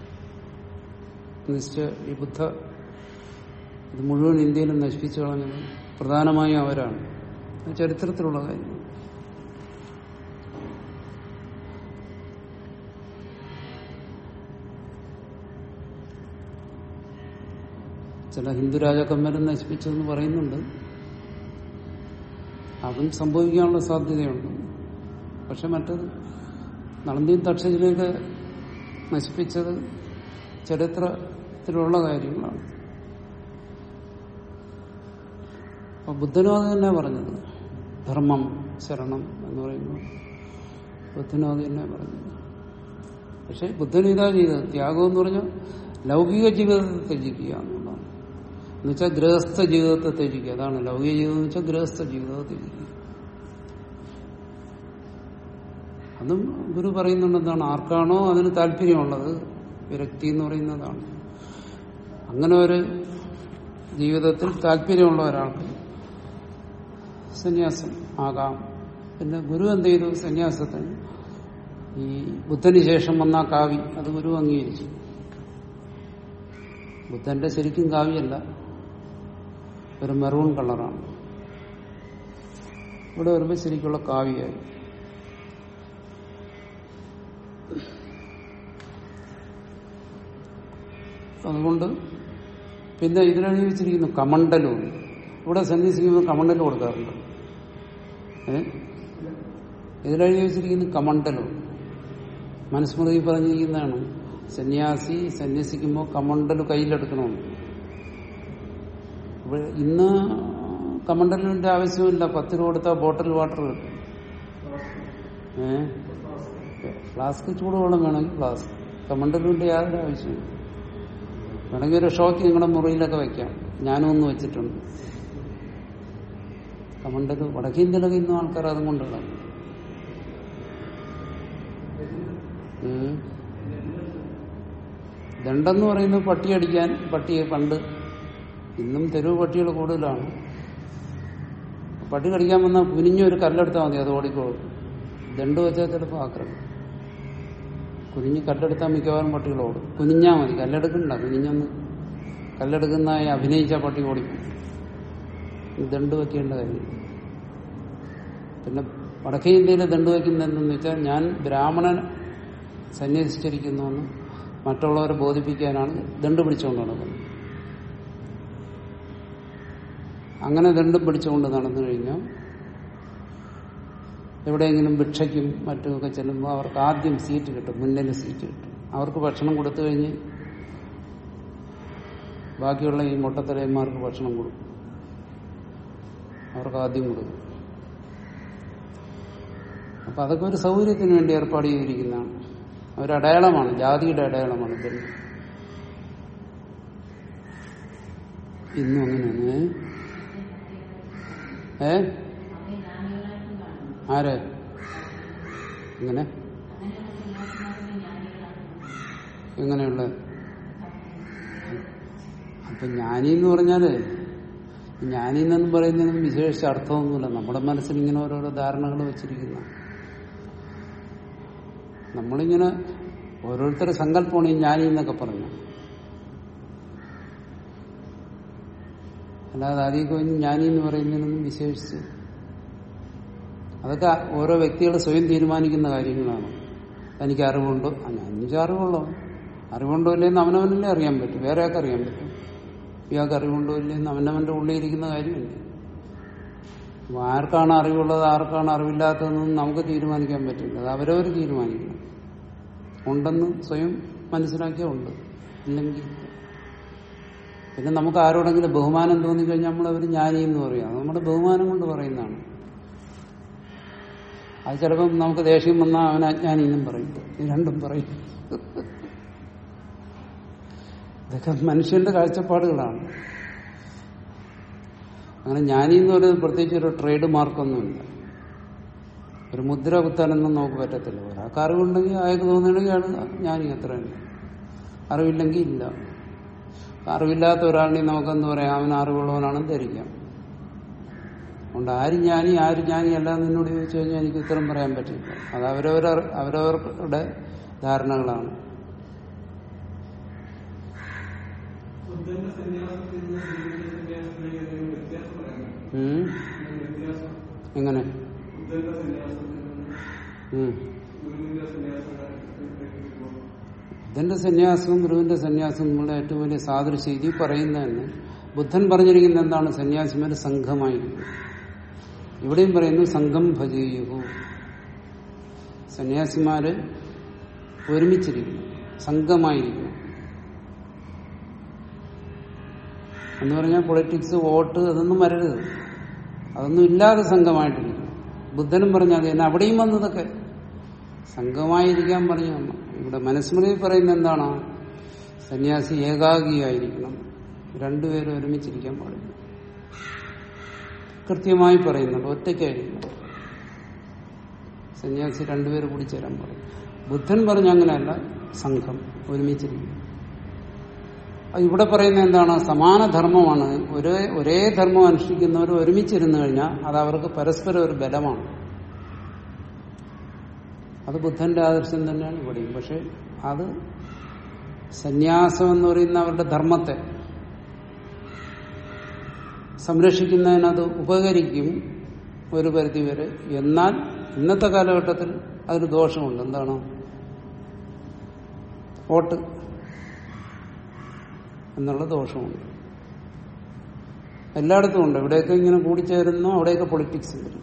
നിശ്ചയ ഈ ബുദ്ധ ഇത് മുഴുവൻ ഇന്ത്യയിലും നശിപ്പിച്ചു കളഞ്ഞത് പ്രധാനമായും അവരാണ് അത് ചരിത്രത്തിലുള്ള കാര്യം ചില ഹിന്ദു രാജാക്കന്മാരും നശിപ്പിച്ചു എന്ന് പറയുന്നുണ്ട് അതും സംഭവിക്കാനുള്ള സാധ്യതയുണ്ട് പക്ഷെ മറ്റത് നളന്തിയും തക്ഷശിലയൊക്കെ നശിപ്പിച്ചത് ചരിത്രത്തിലുള്ള കാര്യങ്ങളാണ് അപ്പൊ ബുദ്ധനും അത് തന്നെ പറഞ്ഞത് ധർമ്മം ശരണം എന്ന് പറയുമ്പോൾ ബുദ്ധനും അത് തന്നെ പറഞ്ഞത് പക്ഷെ ബുദ്ധൻ ഇതാ ചെയ്തത് ത്യാഗം എന്ന് പറഞ്ഞാൽ ലൗകിക ജീവിതത്തെ ത്യജിക്കുക എന്നുള്ളതാണ് എന്നുവെച്ചാൽ ഗൃഹസ്ഥ ജീവിതത്തെ ത്യജിക്കുക അതാണ് ലൗകിക ജീവിതം എന്ന് വെച്ചാൽ ഗൃഹസ്ഥ ജീവിതത്തെ ത്യജിക്കുക അതും ഗുരു പറയുന്നുണ്ട് എന്താണ് ആർക്കാണോ അതിന് താല്പര്യമുള്ളത് വിരക്തി എന്ന് പറയുന്നതാണ് അങ്ങനെ ഒരു ജീവിതത്തിൽ താല്പര്യമുള്ള ഒരാൾക്ക് സന്യാസം ആകാം പിന്നെ ഗുരു എന്ത് ചെയ്തു സന്യാസത്തിന് ഈ ബുദ്ധന് ശേഷം വന്ന ആ കാവി അത് ഗുരു അംഗീകരിച്ചു ബുദ്ധന്റെ ശരിക്കും കാവ്യല്ല ഒരു മെറൂൺ കളറാണ് ഇവിടെ വരുമ്പോൾ ശരിക്കുള്ള കാവ്യായി അതുകൊണ്ട് പിന്നെ ഇതിലെഴുതി വെച്ചിരിക്കുന്നു കമണ്ടലും ഇവിടെ സന്യസിക്കുമ്പോൾ കമണ്ടലും കൊടുക്കാറുണ്ട് ഏ ഇതിലെഴുതി വെച്ചിരിക്കുന്നു കമണ്ടലും മനുസ്മൃതി പറഞ്ഞിരിക്കുന്നതാണ് സന്യാസി സന്യസിക്കുമ്പോൾ കമണ്ടൽ കയ്യിലെടുക്കണമെന്ന് ഇവിടെ ഇന്ന് കമണ്ടലിന്റെ ആവശ്യമില്ല പത്ത് രൂപ കൊടുത്താൽ ബോട്ടിൽ വാട്ടർ കിട്ടും ഏ ഫ്ലാസ്ക് ചൂടുവെള്ളം വേണമെങ്കിൽ ഫ്ലാസ്ക് കമണ്ടലിന്റെ യാതൊരു ആവശ്യമില്ല വേണമെങ്കിൽ ഒരു ഷോക്ക് നിങ്ങളുടെ മുറിയിലൊക്കെ വെക്കാം ഞാനും ഒന്ന് വെച്ചിട്ടുണ്ട് കമണ്ടൽ വടക്കേന്ത്യയിലൊക്കെ ഇന്നും ആൾക്കാർ അതും കൊണ്ടുള്ള ദണ്ടെന്ന് പറയുന്നത് പട്ടി അടിക്കാൻ പട്ടിയെ പണ്ട് ഇന്നും തെരുവ് പട്ടികൾ കൂടുതലാണ് പട്ടി കടിക്കാൻ വന്നാൽ കുനിഞ്ഞൊരു കല്ലെടുത്താൽ മതി അത് ഓടിക്കോളും ദണ്ട് വെച്ചാൽ ചിലപ്പോൾ ആക്രമം കുനിഞ്ഞ് കല്ലെടുത്താൽ മിക്കവാറും പട്ടികൾ ഓടും കുനിഞ്ഞാൽ മതി കല്ലെടുക്കണ്ട കുനിഞ്ഞൊന്ന് കല്ലെടുക്കുന്നതായി അഭിനയിച്ച പട്ടി ഓടിക്കും ദണ്ട് വെക്കേണ്ട കാര്യം പിന്നെ വടക്കേ ഇന്ത്യയിൽ ദണ്ട് വയ്ക്കുന്നത് എന്തെന്ന് വെച്ചാൽ ഞാൻ ബ്രാഹ്മണൻ സന്യസിച്ചിരിക്കുന്നുവെന്ന് മറ്റുള്ളവരെ ബോധിപ്പിക്കാനാണ് ദണ്ട് പിടിച്ചുകൊണ്ട് നടക്കുന്നത് അങ്ങനെ ദണ്ടും പിടിച്ചുകൊണ്ട് നടന്നു കഴിഞ്ഞാൽ എവിടെയെങ്കിലും ഭിക്ഷയ്ക്കും മറ്റുമൊക്കെ ചെല്ലുമ്പോൾ അവർക്ക് ആദ്യം സീറ്റ് കിട്ടും മുന്നിൽ സീറ്റ് കിട്ടും അവർക്ക് ഭക്ഷണം കൊടുത്തു കഴിഞ്ഞ് ബാക്കിയുള്ള ഈ മുട്ടത്തലയന്മാർക്ക് ഭക്ഷണം കൊടുക്കും അവർക്ക് ആദ്യം കൊടുക്കും അപ്പൊ അതൊക്കെ ഒരു സൗകര്യത്തിന് വേണ്ടി ഏർപ്പാട് ചെയ്തിരിക്കുന്നതാണ് ഒരു അടയാളമാണ് ജാതിയുടെ അടയാളമാണ് ഇതെല്ലാം ഇന്നും അങ്ങനെയാണ് ഏ ആര് എങ്ങനെ എങ്ങനെയുള്ള അപ്പൊ ജ്ഞാനി എന്ന് പറഞ്ഞാല് ജ്ഞാനി എന്നും പറയുന്നതിന് വിശേഷിച്ച അർത്ഥമൊന്നുമില്ല നമ്മുടെ മനസ്സിൽ ഇങ്ങനെ ഓരോരോ ധാരണകൾ വെച്ചിരിക്കുന്ന നമ്മളിങ്ങനെ ഓരോരുത്തരുടെ സങ്കല്പമാണ് ഈ ജ്ഞാനി എന്നൊക്കെ പറഞ്ഞു അല്ലാതെ ആദ്യം കഴിഞ്ഞ് ജ്ഞാനി എന്ന് പറയുന്നതിനൊന്നും വിശേഷിച്ച് അതൊക്കെ ഓരോ വ്യക്തികൾ സ്വയം തീരുമാനിക്കുന്ന കാര്യങ്ങളാണ് തനിക്ക് അറിവുണ്ടോ ആ ഞാൻ എനിക്ക് അറിവുള്ളോ അറിവുണ്ടോ ഇല്ലെന്ന് അവനവനല്ലേ അറിയാൻ പറ്റും വേറെ ആൾക്ക് അറിയാൻ പറ്റും ഇയാൾക്ക് അറിവുണ്ടോ ഇല്ലെന്ന് അവനവന്റെ ഉള്ളിലിരിക്കുന്ന കാര്യമല്ലേ അപ്പൊ ആർക്കാണ് അറിവുള്ളത് ആർക്കാണ് അറിവില്ലാത്തതെന്നൊന്നും നമുക്ക് തീരുമാനിക്കാൻ പറ്റില്ല അത് അവരവർ തീരുമാനിക്കണം ഉണ്ടെന്ന് സ്വയം മനസ്സിലാക്കിയാൽ ഉണ്ട് ഇല്ലെങ്കിൽ ഇല്ല. പിന്നെ നമുക്ക് ആരോടെങ്കിലും ബഹുമാനം തോന്നിക്കഴിഞ്ഞാൽ നമ്മൾ അവർ ജ്ഞാനി എന്ന് പറയാം അത് നമ്മുടെ ബഹുമാനം കൊണ്ട് പറയുന്നതാണ് അത് ചിലപ്പം നമുക്ക് ദേഷ്യം വന്നാൽ അവൻ അജ്ഞാനി എന്നും പറയും ഈ രണ്ടും പറയും ഇതൊക്കെ മനുഷ്യന്റെ കാഴ്ചപ്പാടുകളാണ് അങ്ങനെ ജ്ഞാനി എന്ന് പറയുന്നത് പ്രത്യേകിച്ച് ഒരു ട്രേഡ് മാർക്കൊന്നുമില്ല ഒരു മുദ്ര കുത്താനൊന്നും നമുക്ക് പറ്റത്തില്ല ഒരാൾക്ക് അറിവുണ്ടെങ്കിൽ അയാൾക്ക് തോന്നുകയാണെങ്കിൽ അയാൾ ജ്ഞാനി അത്ര തന്നെ അറിവില്ലെങ്കിൽ ഇല്ല അറിവില്ലാത്ത ഒരാളിനെ നമുക്കെന്ത് പറയാം അവൻ അറിവുള്ളവനാണെന്ന് ധരിക്കാം അതുകൊണ്ട് ആര് ജ്ഞാനി ആര് ജ്ഞാനി അല്ല എന്ന് എന്നോട് ചോദിച്ചു കഴിഞ്ഞാൽ എനിക്ക് ഉത്തരം പറയാൻ പറ്റില്ല അത് അവരവർ അവരവരുടെ ധാരണകളാണ് ബുദ്ധന്റെ സന്യാസത്തിൽ നിന്ന് ഗുരുവിന്റെ സന്യാസത്തിലേക്ക് വ്യത്യാസം പറയാൻ ഉം? വ്യത്യാസം എങ്ങനെ ബുദ്ധന്റെ സന്യാസത്തിൽ നിന്ന് ഉം. ഗുരുവിന്റെ സന്യാസത്തിലേക്ക് വരുമ്പോൾ ബുദ്ധന്റെ സന്യാസവും ഗുരുവിന്റെ സന്യാസവും നമ്മളുടെ ഏറ്റവും വലിയ സാദൃശ്യം ഇതിൽ പറയുന്നത് തന്നെ ബുദ്ധൻ പറഞ്ഞിരിക്കുന്നത് എന്താണ് സന്യാസിമാർ സംഘമായിരിക്കും ഇവിടെയും പറയുന്നു സംഘം ഭജയുഹു സന്യാസിമാര് ഒരുമിച്ചിരിക്കും സംഘമായിരിക്കും എന്ന് പറഞ്ഞാൽ പൊളിറ്റിക്സ് വോട്ട് അതൊന്നും വരരുത് അതൊന്നും ഇല്ലാതെ സംഘമായിട്ടിരിക്കും ബുദ്ധനും പറഞ്ഞാൽ അത് തന്നെ അവിടെയും വന്നതൊക്കെ സംഘമായിരിക്കാൻ പറഞ്ഞു നമ്മൾ ഇവിടെ മനുസ്മൃതി പറയുന്നത് എന്താണ് സന്യാസി ഏകാഗിയായിരിക്കണം രണ്ടുപേരും ഒരുമിച്ചിരിക്കാൻ പാടില്ല കൃത്യമായി പറയുന്നുണ്ട് ഒറ്റയ്ക്കായിരിക്കണം സന്യാസി രണ്ടുപേരും കൂടി ചേരാൻ പാടില്ല ബുദ്ധൻ പറഞ്ഞ അങ്ങനെയല്ല സംഘം ഒരുമിച്ചിരിക്കും അത് ഇവിടെ പറയുന്നത് എന്താണ് സമാന ധർമ്മമാണ് ഒരേ ഒരേ ധർമ്മം അനുഷ്ഠിക്കുന്നവർ ഒരുമിച്ചിരുന്നു കഴിഞ്ഞാൽ അത് അവർക്ക് പരസ്പരം ഒരു ബലമാണ് അത് ബുദ്ധന്റെ ആദർശം തന്നെയാണ് ഇവിടെയും പക്ഷെ അത് സന്യാസം എന്ന് പറയുന്ന അവരുടെ ധർമ്മത്തെ സംരക്ഷിക്കുന്നതിനത് ഉപകരിക്കും ഒരു പരിധിവരെ എന്നാൽ ഇന്നത്തെ കാലഘട്ടത്തിൽ അതൊരു ദോഷമുണ്ട് എന്താണ് വോട്ട് എന്നുള്ള ദോഷമുണ്ട് എല്ലായിടത്തും ഉണ്ട് എവിടെയൊക്കെ ഇങ്ങനെ കൂടിച്ചേരുന്നോ അവിടെയൊക്കെ പൊളിറ്റിക്സ് വരും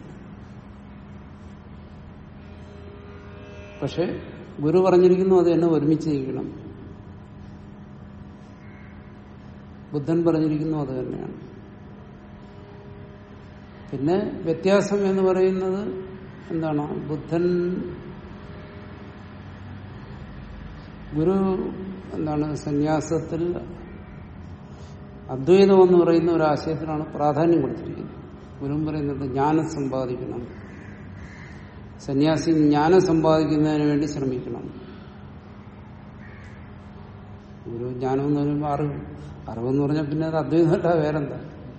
പക്ഷെ ഗുരു പറഞ്ഞിരിക്കുന്നു അത് എന്നെ ഒരുമിച്ച് ചെയ്യണം ബുദ്ധൻ പറഞ്ഞിരിക്കുന്നു അത് തന്നെയാണ് പിന്നെ വ്യത്യാസം എന്ന് പറയുന്നത് എന്താണ് ബുദ്ധൻ ഗുരു എന്താണ് സന്യാസത്തിൽ അദ്വൈതം എന്ന് പറയുന്ന ഒരു ആശയത്തിനാണ് പ്രാധാന്യം കൊടുത്തിരിക്കുന്നത് ഗുരു പറയുന്നത് ജ്ഞാനം സമ്പാദിക്കണം സന്യാസി ജ്ഞാനം സമ്പാദിക്കുന്നതിന് വേണ്ടി ശ്രമിക്കണം ഒരു ജ്ഞാനം എന്ന് പറയുമ്പോൾ അറിവ് അറിവെന്ന് പറഞ്ഞാൽ പിന്നെ അത് അദ്വൈതമല്ല വേറെന്താ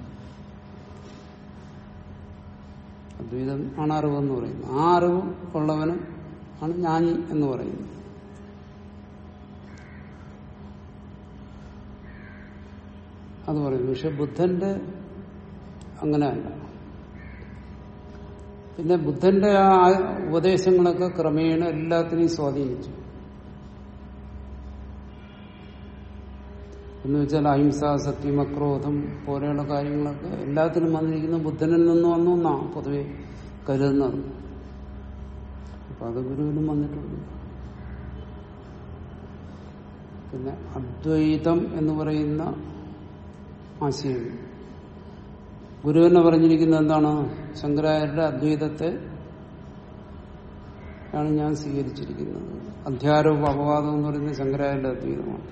അദ്വൈതം ആണ് അറിവെന്ന് പറയുന്നത് ആ അറിവ് ഉള്ളവന് ആണ് ജ്ഞാനി എന്ന് പറയുന്നത് അത് പറയുന്നു പക്ഷെ ബുദ്ധന്റെ അങ്ങനെയല്ല പിന്നെ ബുദ്ധന്റെ ആ ഉപദേശങ്ങളൊക്കെ ക്രമേണ എല്ലാത്തിനെയും സ്വാധീനിച്ചു എന്ന് വെച്ചാൽ അഹിംസ സത്യം അക്രോധം പോലെയുള്ള കാര്യങ്ങളൊക്കെ എല്ലാത്തിനും വന്നിരിക്കുന്ന ബുദ്ധനിൽ നിന്ന് വന്നു എന്നാണ് പൊതുവെ കരുതുന്നത് അപ്പൊ അത് ഗുരുവിനും വന്നിട്ടുണ്ട് പിന്നെ അദ്വൈതം എന്ന് പറയുന്ന ആശയം ഗുരു തന്നെ പറഞ്ഞിരിക്കുന്നത് എന്താണ് ശങ്കരാചാര്യരുടെ അദ്വൈതത്തെ ആണ് ഞാൻ സ്വീകരിച്ചിരിക്കുന്നത് അധ്യാരോപ അപവാദം എന്ന് പറയുന്നത് ശങ്കരാചാര്യരുടെ അദ്വൈതമാണ്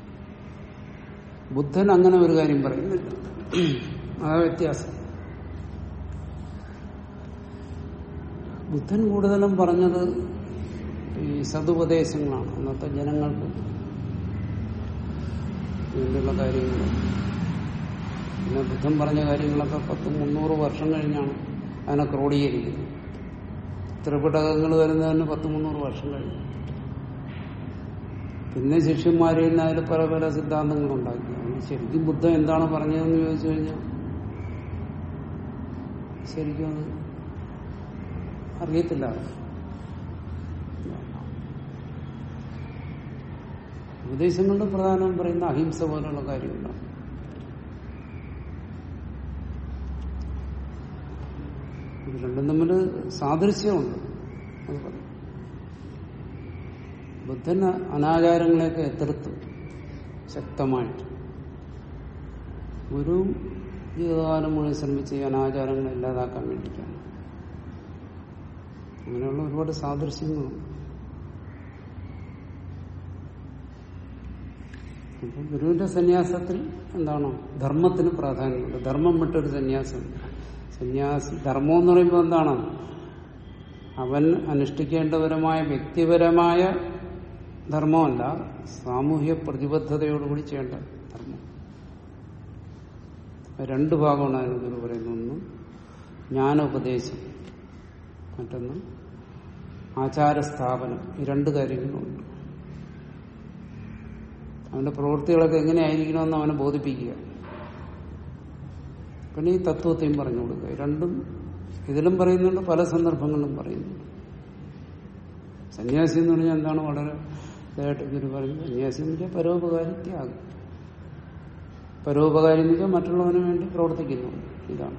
ബുദ്ധൻ അങ്ങനെ ഒരു കാര്യം പറയുന്നില്ല ആ വ്യത്യാസം ബുദ്ധൻ കൂടുതലും പറഞ്ഞത് ഈ സതുപദേശങ്ങളാണ് അന്നത്തെ ജനങ്ങൾക്ക് വേണ്ടിയുള്ള കാര്യങ്ങൾ പിന്നെ ബുദ്ധൻ പറഞ്ഞ കാര്യങ്ങളൊക്കെ പത്ത് മുന്നൂറ് വർഷം കഴിഞ്ഞാണ് അതിനെ ക്രോഡീകരിക്കുന്നത് ത്രിപിടകങ്ങൾ വരുന്നതിന് പത്ത് മുന്നൂറ് വർഷം കഴിഞ്ഞു പിന്നെ ശിഷ്യന്മാരിൽ നിന്ന് അതിൽ പല പല സിദ്ധാന്തങ്ങളുണ്ടാക്കി അതുകൊണ്ട് ശരിക്കും ബുദ്ധൻ എന്താണ് പറഞ്ഞതെന്ന് ചോദിച്ചു കഴിഞ്ഞാൽ ശരിക്കും അത് അറിയത്തില്ല ഉപദേശങ്ങളുടെ പ്രധാനം പറയുന്ന അഹിംസ പോലുള്ള കാര്യങ്ങളാണ് ഇത് രണ്ടും തമ്മിൽ സാദൃശ്യമുണ്ട് അത് പറയും ബുദ്ധൻ അനാചാരങ്ങളെയൊക്കെ എതിർത്തു ശക്തമായിട്ട് ഗുരുവും ജീവിതകാലം മുഴുവൻ ശ്രമിച്ച് ഈ അനാചാരങ്ങളെ ഇല്ലാതാക്കാൻ വേണ്ടിയിട്ടാണ് അങ്ങനെയുള്ള ഒരുപാട് സാദൃശ്യങ്ങളുണ്ട് അപ്പൊ ഗുരുവിന്റെ സന്യാസത്തിൽ എന്താണ് ധർമ്മത്തിന് പ്രാധാന്യമുണ്ട് ധർമ്മം വിട്ടൊരു സന്യാസം സന്യാസി ധർമ്മം എന്ന് പറയുമ്പോൾ എന്താണ് അവൻ അനുഷ്ഠിക്കേണ്ടപരമായ വ്യക്തിപരമായ ധർമ്മമല്ല സാമൂഹ്യ പ്രതിബദ്ധതയോടുകൂടി ചെയ്യേണ്ട ധർമ്മം രണ്ട് ഭാഗമാണ് അതിന് ഗുരു പറയുന്നത് ഒന്ന് ജ്ഞാനോപദേശം മറ്റൊന്ന് ആചാരസ്ഥാപനം ഈ രണ്ട് കാര്യങ്ങളുണ്ട് അവന്റെ പ്രവൃത്തികളൊക്കെ എങ്ങനെയായിരിക്കണമെന്ന് അവനെ ബോധിപ്പിക്കുക പിന്നെ ഈ തത്വത്തെയും പറഞ്ഞു കൊടുക്കുക ഈ രണ്ടും ഇതിലും പറയുന്നുണ്ട് പല സന്ദർഭങ്ങളിലും പറയുന്നുണ്ട് സന്യാസി എന്ന് പറഞ്ഞാൽ എന്താണ് വളരെ ഇതായിട്ട് ഗുരു പറയുന്നത് സന്യാസി എന്ന് വെച്ചാൽ പരോപകാരി ത്യാഗം പരോപകാരി എന്ന് വെച്ചാൽ മറ്റുള്ളവന് വേണ്ടി പ്രവർത്തിക്കുന്നു ഇതാണ്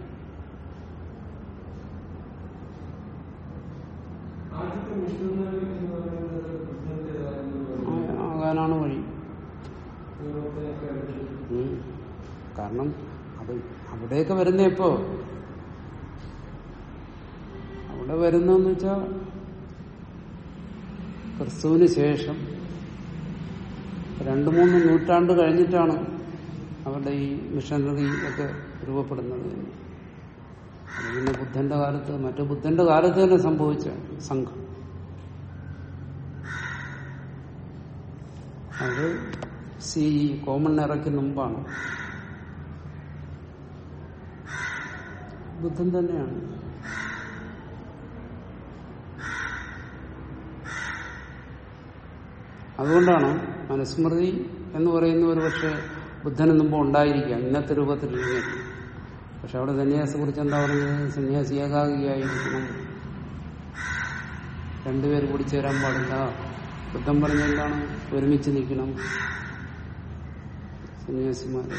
ആദ്യത്തെ മിഷണറി എന്ന് പറയുന്നത് ബുദ്ധന്റേതായിരുന്നു ആ- ആകാനാണ് വഴി യൂറോപ്പിനെയൊക്കെ അപേക്ഷിച്ച് ഉം. കാരണം അത് അവിടെയൊക്കെ വരുന്ന ഇപ്പോ അവിടെ വരുന്നെന്ന് വെച്ചാ ക്രിസ്തുവിന് ശേഷം രണ്ടു മൂന്ന് നൂറ്റാണ്ട് കഴിഞ്ഞിട്ടാണ് അവരുടെ ഈ മിഷനറി ഒക്കെ രൂപപ്പെടുന്നത് അത് പിന്നെ ബുദ്ധന്റെ കാലത്ത് മറ്റു ബുദ്ധന്റെ കാലത്ത് തന്നെ സംഭവിച്ച സംഘം അത് സി കോമൺ ഇറക്കി മുമ്പാണ് ബുദ്ധൻ തന്നെയാണ് അതുകൊണ്ടാണ് മനുസ്മൃതി എന്ന് പറയുന്ന ഒരു പക്ഷെ ബുദ്ധന് മുമ്പ് ഉണ്ടായിരിക്കാം ഇന്നത്തെ രൂപത്തിലില്ലെങ്കിൽ പക്ഷെ അവിടെ സന്യാസിയെ കുറിച്ച് എന്താ പറഞ്ഞത് സന്യാസി ഏകാഗിയായിരിക്കണം രണ്ടുപേര് കൂടി ചേരാൻ പാടില്ല ബുദ്ധൻ പറഞ്ഞ എന്താണ് ഒരുമിച്ച് നിൽക്കണം സന്യാസിമാര്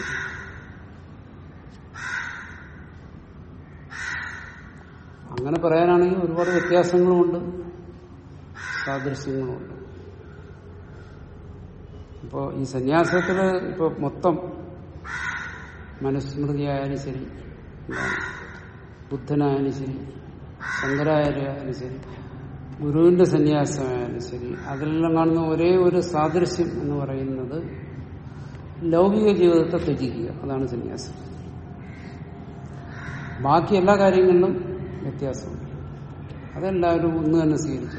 അങ്ങനെ പറയാനാണെങ്കിൽ ഒരുപാട് വ്യത്യാസങ്ങളുമുണ്ട് സാദൃശ്യങ്ങളുമുണ്ട് ഇപ്പോ ഈ സന്യാസത്തില് ഇപ്പൊ മൊത്തം മനുസ്മൃതിയായാലും ശരി എന്താണ് ബുദ്ധനായാലും ശരി ശങ്കരാചാര്യായാലും ശരി ഗുരുവിന്റെ സന്യാസമായാലും ശരി അതിലെല്ലാം കാണുന്ന ഒരേ ഒരു സാദൃശ്യം എന്ന് പറയുന്നത് ലൗകിക ജീവിതത്തെ ത്യജിക്കുക അതാണ് സന്യാസം ബാക്കി എല്ലാ കാര്യങ്ങളിലും വ്യത്യാസമുണ്ട് അതെല്ലാവരും ഒന്ന് തന്നെ സ്വീകരിച്ചു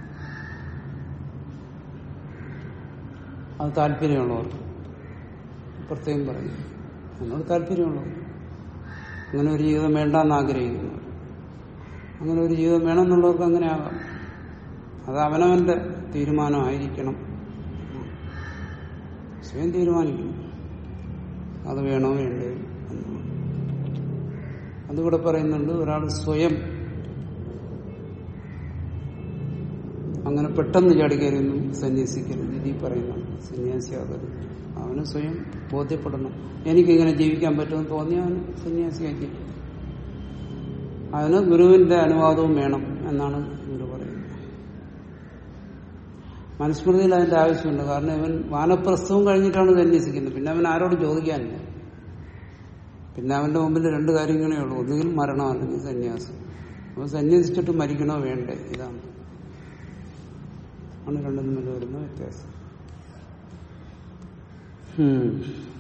അത് താല്പര്യമുള്ളവർക്ക് പ്രത്യേകം പറഞ്ഞു എന്നോട് താല്പര്യമുള്ളവർ അങ്ങനെ ഒരു ജീവിതം വേണ്ടെന്ന് ആഗ്രഹിക്കുന്നവർ അങ്ങനെ ഒരു ജീവിതം വേണമെന്നുള്ളവർക്ക് അങ്ങനെ ആകാം അത് അവനവന്റെ തീരുമാനമായിരിക്കണം സ്വയം തീരുമാനിക്കണം അത് വേണോ വേണ്ടേ എന്ന് അതിവിടെ പറയുന്നുണ്ട് ഒരാൾ സ്വയം അങ്ങനെ പെട്ടെന്ന് ചാടിക്കയറിയൊന്നും സന്യസിക്കരുത് ഇതീ പറയുന്നുണ്ട് സന്യാസിയാകരുത് അവന് സ്വയം ബോധ്യപ്പെടണം എനിക്കിങ്ങനെ ജീവിക്കാൻ പറ്റുമെന്ന് തോന്നി അവന് സന്യാസിയാക്കി അതിന് ഗുരുവിന്റെ അനുവാദവും വേണം എന്നാണ് ഗുരു പറയുന്നത് മനുസ്മൃതിയിൽ അതിന്റെ ആവശ്യമുണ്ട് കാരണം ഇവൻ വാനപ്രസ്ഥവും കഴിഞ്ഞിട്ടാണ് സന്യസിക്കുന്നത് പിന്നെ അവൻ ആരോട് ചോദിക്കാനില്ല പിന്നെ അവന്റെ മുമ്പിൽ രണ്ട് കാര്യങ്ങളേ ഉള്ളൂ ഒന്നുകിൽ മരണം അല്ലെങ്കിൽ സന്യാസം അപ്പൊ സന്യസിച്ചിട്ട് മരിക്കണോ വേണ്ടേ ഇതാണ് ആണ് രണ്ടും തമ്മിൽ വരുന്ന വ്യത്യാസം ഉം.